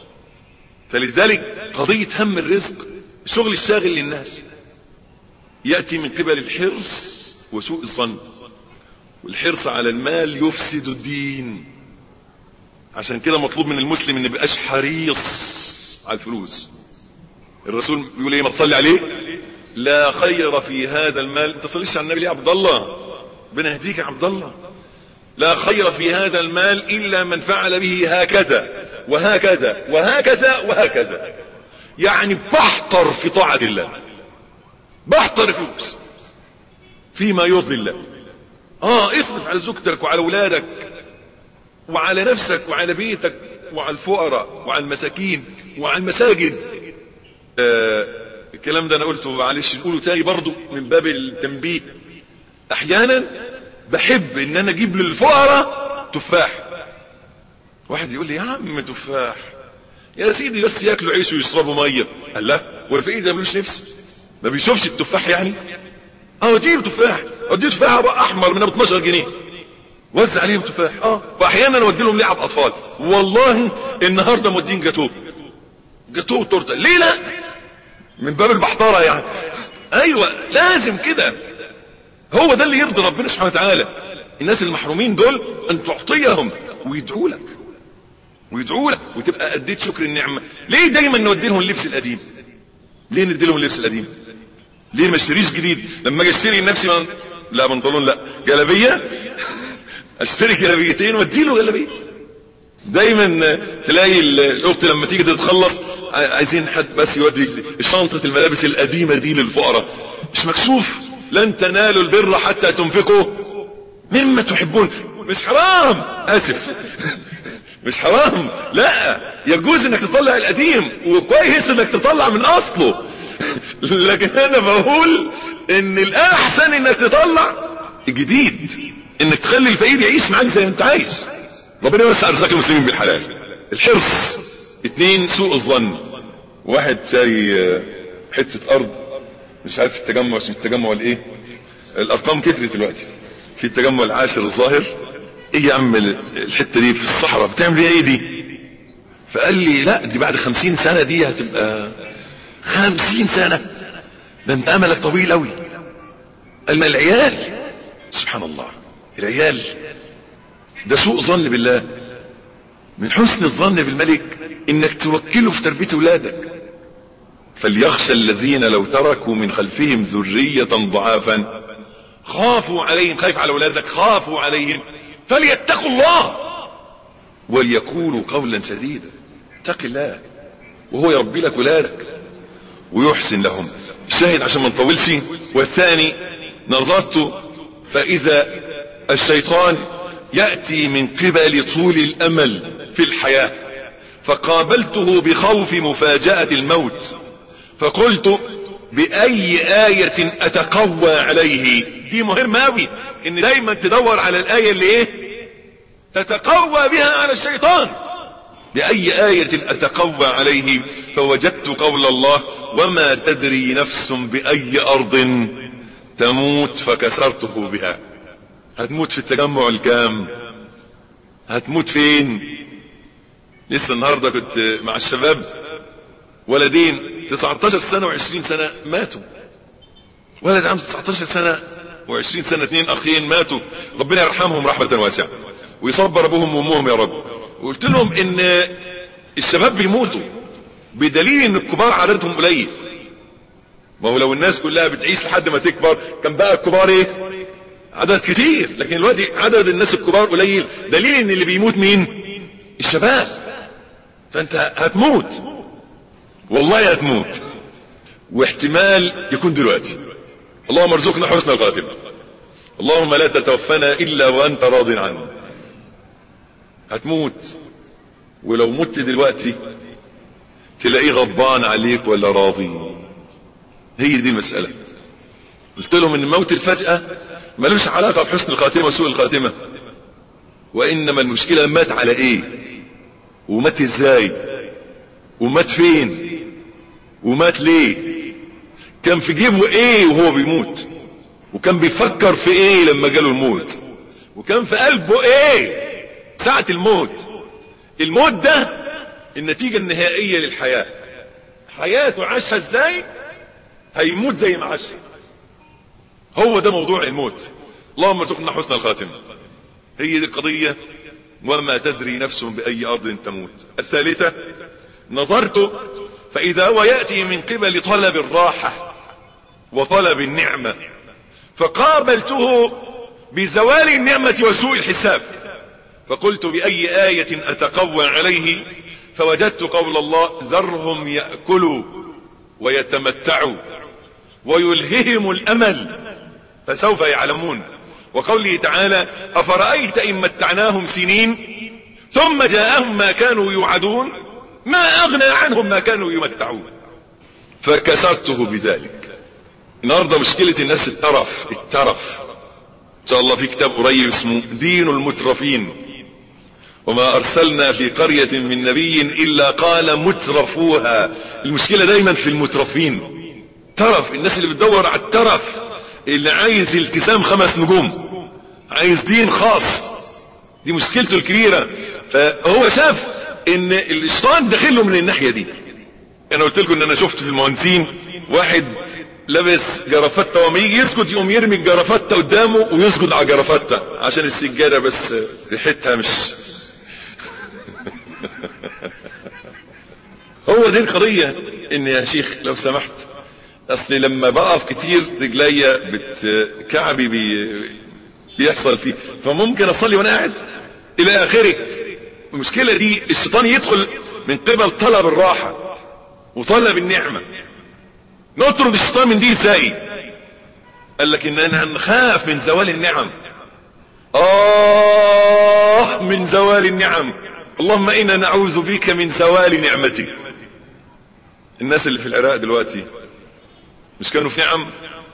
Speaker 1: فلذلك قضية هم الرزق شغل الشاغل للناس يأتي من قبل الحرص وسوء الظن والحرص على المال يفسد الدين عشان كده مطلوب من المسلم ان يبقاش حريص على الفلوس الرسول بيقول ايه ما تصلي عليه لا خير في هذا المال انت صليش على النبي يا عبد الله ربنا يهديك يا عبد الله لا خير في هذا المال الا من فعل به هكذا وهكذا وهكذا وهكذا يعني بحتر في طاعة الله بحتر فلوس فيما يرضي الله اه اصرف على زوجتك وعلى اولادك وعلى نفسك وعلى بيتك وعلى الفقراء وعلى المساكين وعلى المساجد آه الكلام ده انا قلته معلش نقوله تاني برضو من باب التنبيه احيانا بحب ان انا اجيب للفقراء تفاح واحد يقول لي يا عم تفاح يا سيدي بس ياكلوا عيش ويشربوا ميه قال لا والفقير ده ملوش نفس ما بيشوفش التفاح يعني اه اديله تفاح اديله تفاح بقى احمر من ب 12 جنيه وزع عليهم تفاح اه واحيانا اودي لهم لعب اطفال والله النهارده مودين جاتوه جاتوه وتورته ليه لا من باب البحتاره يعني ايوه لازم كده هو ده اللي يرضي ربنا سبحانه وتعالى الناس المحرومين دول ان تعطيهم ويدعوا لك ويدعوا لك وتبقى اديت شكر النعمه ليه دايما نودي لهم اللبس القديم ليه ندي لهم اللبس القديم ليه ما اشتريش جديد لما اجي اشتري لنفسي من... لا بنطلون لا جلابيه اشتري جلابيتين وادي له جلابيه دايما تلاقي الاخت لما تيجي تتخلص عايزين حد بس يودي شنطه الملابس القديمه دي للفقراء مش مكسوف لن تنالوا البر حتى تنفقوا مما تحبون مش حرام اسف مش حرام لا يجوز انك تطلع القديم وكويس انك تطلع من اصله لكن انا بقول ان الاحسن انك تطلع الجديد انك تخلي الفقير يعيش معاك زي ما انت عايز ربنا يوسع ارزاق المسلمين بالحلال الحرص اتنين سوء الظن واحد ساري حته ارض مش عارف التجمع اسمه التجمع الايه الارقام كترت دلوقتي في التجمع العاشر الظاهر ايه يا عم الحته دي في الصحراء بتعمل ايه دي فقال لي لا دي بعد خمسين سنه دي هتبقى خمسين سنه ده انت املك طويل قوي قال ما العيال سبحان الله العيال ده سوء ظن بالله من حسن الظن بالملك انك توكله في تربيه اولادك فليخشى الذين لو تركوا من خلفهم ذريه ضعافا خافوا عليهم خايف على اولادك خافوا عليهم فليتقوا الله وليقولوا قولا سديدا اتق الله وهو يربي لك ولادك ويحسن لهم الشاهد عشان ما نطولش والثاني نظرت فاذا الشيطان يأتي من قبل طول الامل في الحياة فقابلته بخوف مفاجأة الموت فقلت بأي آية أتقوى عليه دي مهمة أوي إن دايما تدور على الآية اللي إيه تتقوى بها على الشيطان بأي آية أتقوى عليه فوجدت قول الله وما تدري نفس بأي أرض تموت فكسرته بها هتموت في التجمع الكام هتموت فين لسه النهاردة كنت مع الشباب ولدين 19 سنة و20 سنة ماتوا ولد عنده 19 سنة و20 سنة اثنين اخين ماتوا ربنا يرحمهم رحمة واسعة ويصبر ابوهم وامهم يا رب وقلت لهم ان الشباب بيموتوا بدليل ان الكبار عددهم قليل ما هو لو الناس كلها بتعيش لحد ما تكبر كان بقى الكبار ايه عدد كتير لكن دلوقتي عدد الناس الكبار قليل دليل ان اللي بيموت مين الشباب فانت هتموت والله هتموت واحتمال يكون دلوقتي اللهم ارزقنا حسن الخاتمه اللهم لا تتوفنا الا وانت راض عنا هتموت ولو مت دلوقتي تلاقيه غضبان عليك ولا راضي هي دي المسألة قلت لهم ان موت الفجأة ملوش علاقة بحسن الخاتمة وسوء الخاتمة وانما المشكلة مات على ايه ومات ازاي ومات فين ومات ليه كان في جيبه ايه وهو بيموت وكان بيفكر في ايه لما جاله الموت وكان في قلبه ايه ساعة الموت الموت ده النتيجة النهائية للحياة حياته عاشها ازاي هيموت زي ما عاشها هو ده موضوع الموت اللهم ارزقنا حسن الخاتمة هي دي القضية وما تدري نفس بأي أرض تموت الثالثة نظرت فإذا هو يأتي من قبل طلب الراحة وطلب النعمة فقابلته بزوال النعمة وسوء الحساب فقلت بأي آية أتقوى عليه فوجدت قول الله ذرهم يأكلوا ويتمتعوا ويلههم الأمل فسوف يعلمون وقوله تعالى أفرأيت إن متعناهم سنين ثم جاءهم ما كانوا يوعدون ما أغنى عنهم ما كانوا يمتعون فكسرته بذلك النهاردة مشكلة الناس الترف الترف إن شاء الله في كتاب قريب اسمه دين المترفين وما أرسلنا في قرية من نبي إلا قال مترفوها المشكلة دايما في المترفين ترف الناس اللي بتدور على الترف اللي عايز التزام خمس نجوم عايز دين خاص دي مشكلته الكبيرة فهو شاف ان الشيطان داخله من الناحية دي انا قلت لكم ان انا شفت في المهندسين واحد لابس جرافته وما يجي يسجد يقوم يرمي الجرافته قدامه ويسجد على جرافته عشان السجاده بس ريحتها مش هو دي القضية ان يا شيخ لو سمحت اصل لما بقف كتير رجليا بت كعبي بي بيحصل فيه فممكن اصلي وانا قاعد الى اخره المشكلة دي الشيطان يدخل من قبل طلب الراحة وطلب النعمة نطرد الشيطان من دي ازاي قال لك اننا نخاف من زوال النعم اه من زوال النعم اللهم انا نعوذ بك من زوال نعمتك الناس اللي في العراق دلوقتي مش كانوا في نعم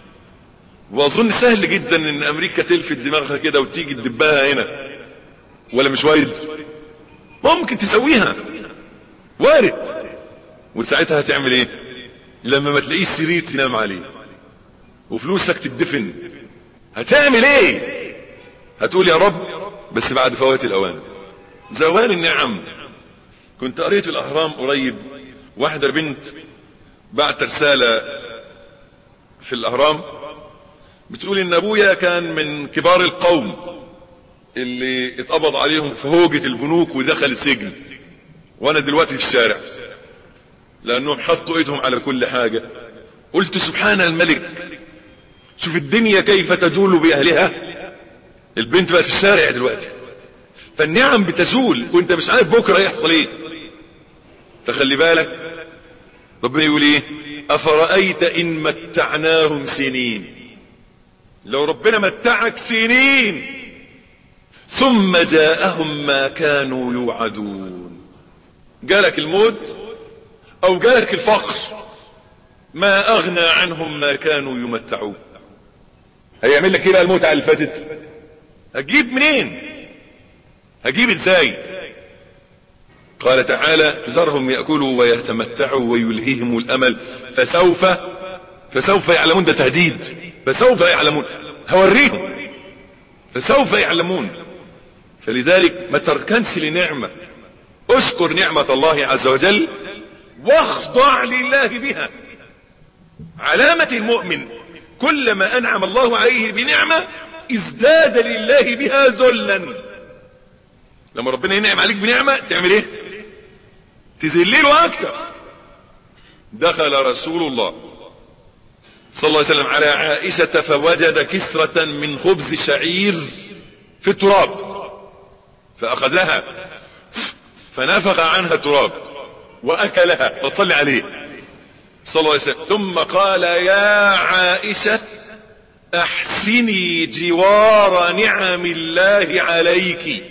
Speaker 1: واظن سهل جدا ان امريكا تلفت دماغها كده وتيجي تدبها هنا ولا مش وارد ممكن تسويها وارد وساعتها هتعمل ايه لما ما تلاقيش سرير تنام عليه وفلوسك تدفن هتعمل ايه هتقول يا رب بس بعد فوات الاوان زوال النعم كنت قريت في الاهرام قريب واحدة بنت بعت رسالة في الاهرام بتقول ان ابويا كان من كبار القوم اللي اتقبض عليهم في هوجة البنوك ودخل السجن وانا دلوقتي في الشارع لانهم حطوا ايدهم على كل حاجة قلت سبحان الملك شوف الدنيا كيف تزول باهلها البنت بقت في الشارع دلوقتي فالنعم بتزول وانت مش عارف بكرة يحصل ايه فخلي بالك ربنا يقول ايه افرأيت ان متعناهم سنين لو ربنا متعك سنين ثم جاءهم ما كانوا يوعدون جالك الموت او جالك الفقر ما اغنى عنهم ما كانوا يمتعون هيعمل لك ايه بقى الموت على اللي فاتت هتجيب منين هجيب ازاي قال تعالى ذرهم يأكلوا ويتمتعوا ويلهيهم الأمل فسوف فسوف يعلمون ده تهديد فسوف يعلمون هوريهم فسوف يعلمون فلذلك ما تركنش لنعمة اشكر نعمة الله عز وجل واخضع لله بها علامة المؤمن كلما انعم الله عليه بنعمة ازداد لله بها ذلا لما ربنا ينعم عليك بنعمة تعمل ايه تذلله اكتر دخل رسول الله صلى الله عليه وسلم على عائشة فوجد كسرة من خبز شعير في التراب فاخذها فنفخ عنها تراب واكلها وتصلي عليه صلى الله عليه وسلم ثم قال يا عائشة احسني جوار نعم الله عليك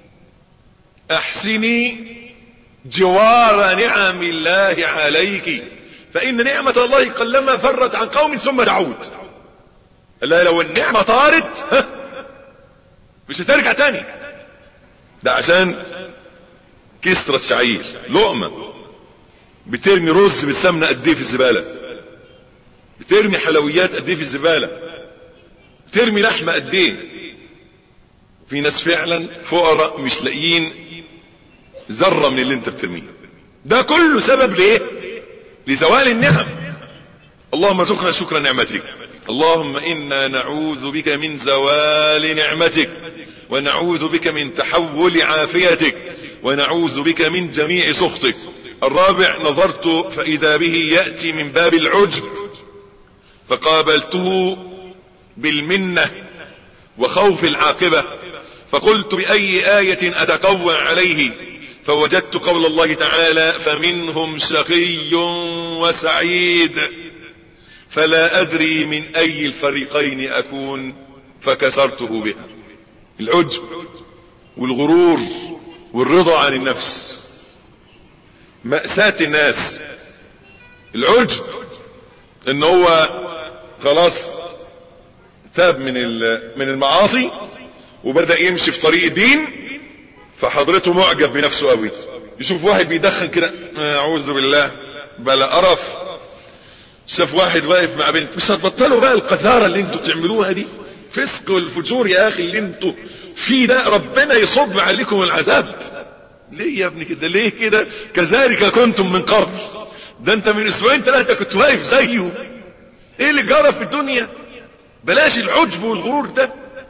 Speaker 1: احسني جوار نعم الله عليك فان نعمة الله قلما فرت عن قوم ثم تعود لا لو النعمة طارت مش هترجع تاني ده عشان كسرة شعير لقمة بترمي رز بالسمنة قد ايه في الزبالة بترمي حلويات قد ايه في الزبالة بترمي لحمة قد ايه في ناس فعلا فقراء مش لاقيين ذرة من اللي انت بترميه ده كله سبب ليه لزوال النعم اللهم ارزقنا شكر نعمتك اللهم انا نعوذ بك من زوال نعمتك ونعوذ بك من تحول عافيتك ونعوذ بك من جميع سخطك الرابع نظرت فاذا به يأتي من باب العجب فقابلته بالمنة وخوف العاقبة فقلت بأي آية أتقوى عليه فوجدت قول الله تعالى فمنهم شقي وسعيد فلا أدري من أي الفريقين أكون فكسرته بها العجب والغرور والرضا عن النفس مأساة الناس العجب ان هو خلاص تاب من من المعاصي وبدأ يمشي في طريق الدين فحضرته معجب بنفسه قوي يشوف واحد بيدخن كده اعوذ بالله بلا قرف شاف واحد واقف مع بنت مش هتبطلوا بقى القذارة اللي انتوا بتعملوها دي فسق والفجور يا اخي اللي انتوا في ده ربنا يصب عليكم العذاب ليه يا ابني كده ليه كده كذلك كنتم من قبل ده انت من اسبوعين ثلاثة كنت واقف زيه ايه اللي جرى في الدنيا بلاش العجب والغرور ده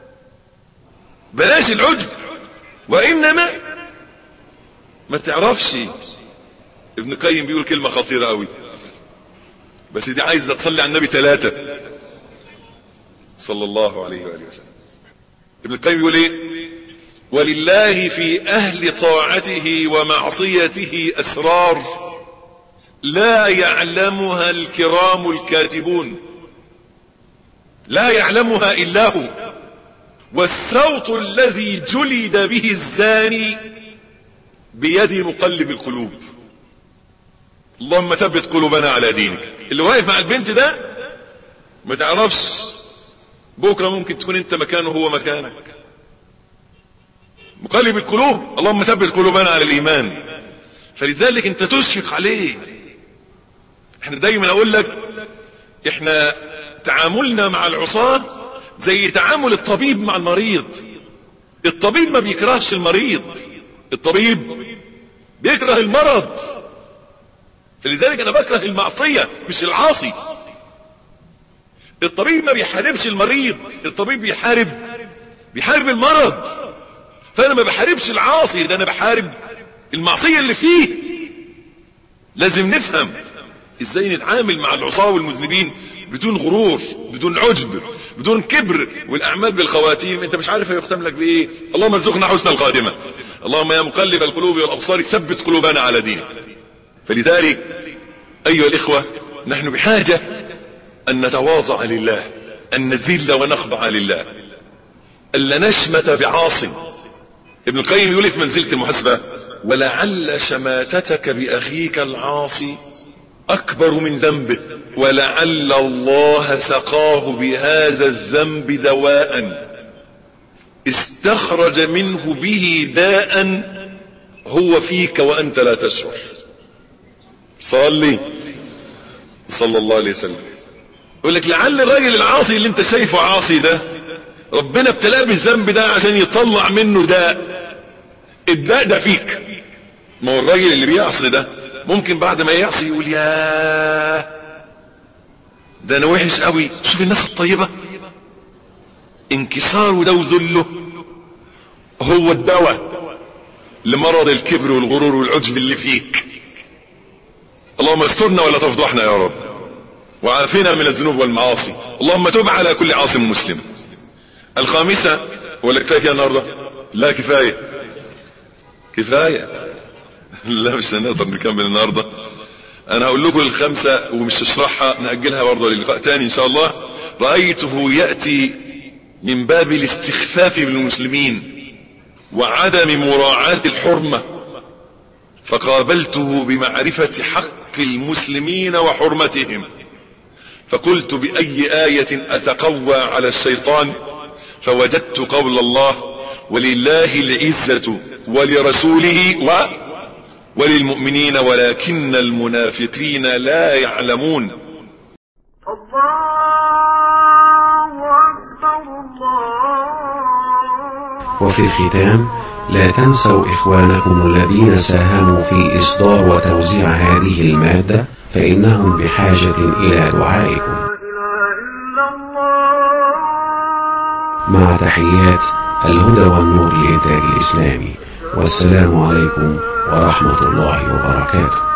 Speaker 1: بلاش العجب وانما ما تعرفش ابن قيم بيقول كلمة خطيرة قوي بس دي عايزة تصلي على النبي ثلاثة صلى الله عليه وآله وسلم ابن القيم بيقول ايه ولله في اهل طاعته ومعصيته اسرار لا يعلمها الكرام الكاتبون لا يعلمها الا هو والصوت الذي جلد به الزاني بيد مقلب القلوب اللهم ثبت قلوبنا على دينك اللي واقف مع البنت ده ما تعرفش بكره ممكن تكون انت مكانه وهو مكانك مقلب القلوب اللهم ثبت قلوبنا على الايمان فلذلك انت تشفق عليه احنا دايما اقول لك احنا تعاملنا مع العصاة زي تعامل الطبيب مع المريض الطبيب ما بيكرهش المريض الطبيب بيكره المرض فلذلك انا بكره المعصية مش العاصي الطبيب ما بيحاربش المريض الطبيب بيحارب بيحارب المرض فانا ما بحاربش العاصي ده انا بحارب المعصية اللي فيه لازم نفهم ازاي نتعامل مع العصاة والمذنبين بدون غرور بدون عجب بدون كبر والاعمال بالخواتيم انت مش عارف هيختم لك بايه اللهم ارزقنا حسن القادمة اللهم يا مقلب القلوب والابصار ثبت قلوبنا على دينك فلذلك ايها الاخوة نحن بحاجة ان نتواضع لله ان نذل ونخضع لله الا نشمت بعاص ابن القيم يقول في منزلة المحاسبة ولعل شماتتك باخيك العاصي اكبر من ذنبه ولعل الله سقاه بهذا الذنب دواء استخرج منه به داء هو فيك وانت لا تشعر صلي صلى الله عليه وسلم يقول لك لعل الراجل العاصي اللي انت شايفه عاصي ده ربنا ابتلاه بالذنب ده عشان يطلع منه داء الداء ده فيك ما هو الراجل اللي بيعصي ده ممكن بعد ما يعصي يقول يا ده انا وحش قوي شوف الناس الطيبة انكساره ده وذله هو الدواء لمرض الكبر والغرور والعجب اللي فيك اللهم استرنا ولا تفضحنا يا رب وعافنا من الذنوب والمعاصي اللهم تب على كل عاصم مسلم الخامسة ولا كفاية كده النهاردة لا كفاية كفاية لا مش هنقدر نكمل النهاردة انا هقول لكم الخمسة ومش هشرحها نأجلها برضه للقاء تاني ان شاء الله رأيته يأتي من باب الاستخفاف بالمسلمين وعدم مراعاة الحرمة فقابلته بمعرفة حق المسلمين وحرمتهم فقلت بأي آية أتقوى على الشيطان فوجدت قول الله ولله العزة ولرسوله و وللمؤمنين ولكن المنافقين لا يعلمون
Speaker 2: الله أكبر الله
Speaker 3: وفي الختام لا تنسوا إخوانكم الذين ساهموا في إصدار وتوزيع هذه المادة فإنهم بحاجة إلى دعائكم
Speaker 2: لا إله إلا الله
Speaker 3: مع تحيات الهدى والنور للإنتاج الإسلامي والسلام عليكم ورحمة الله وبركاته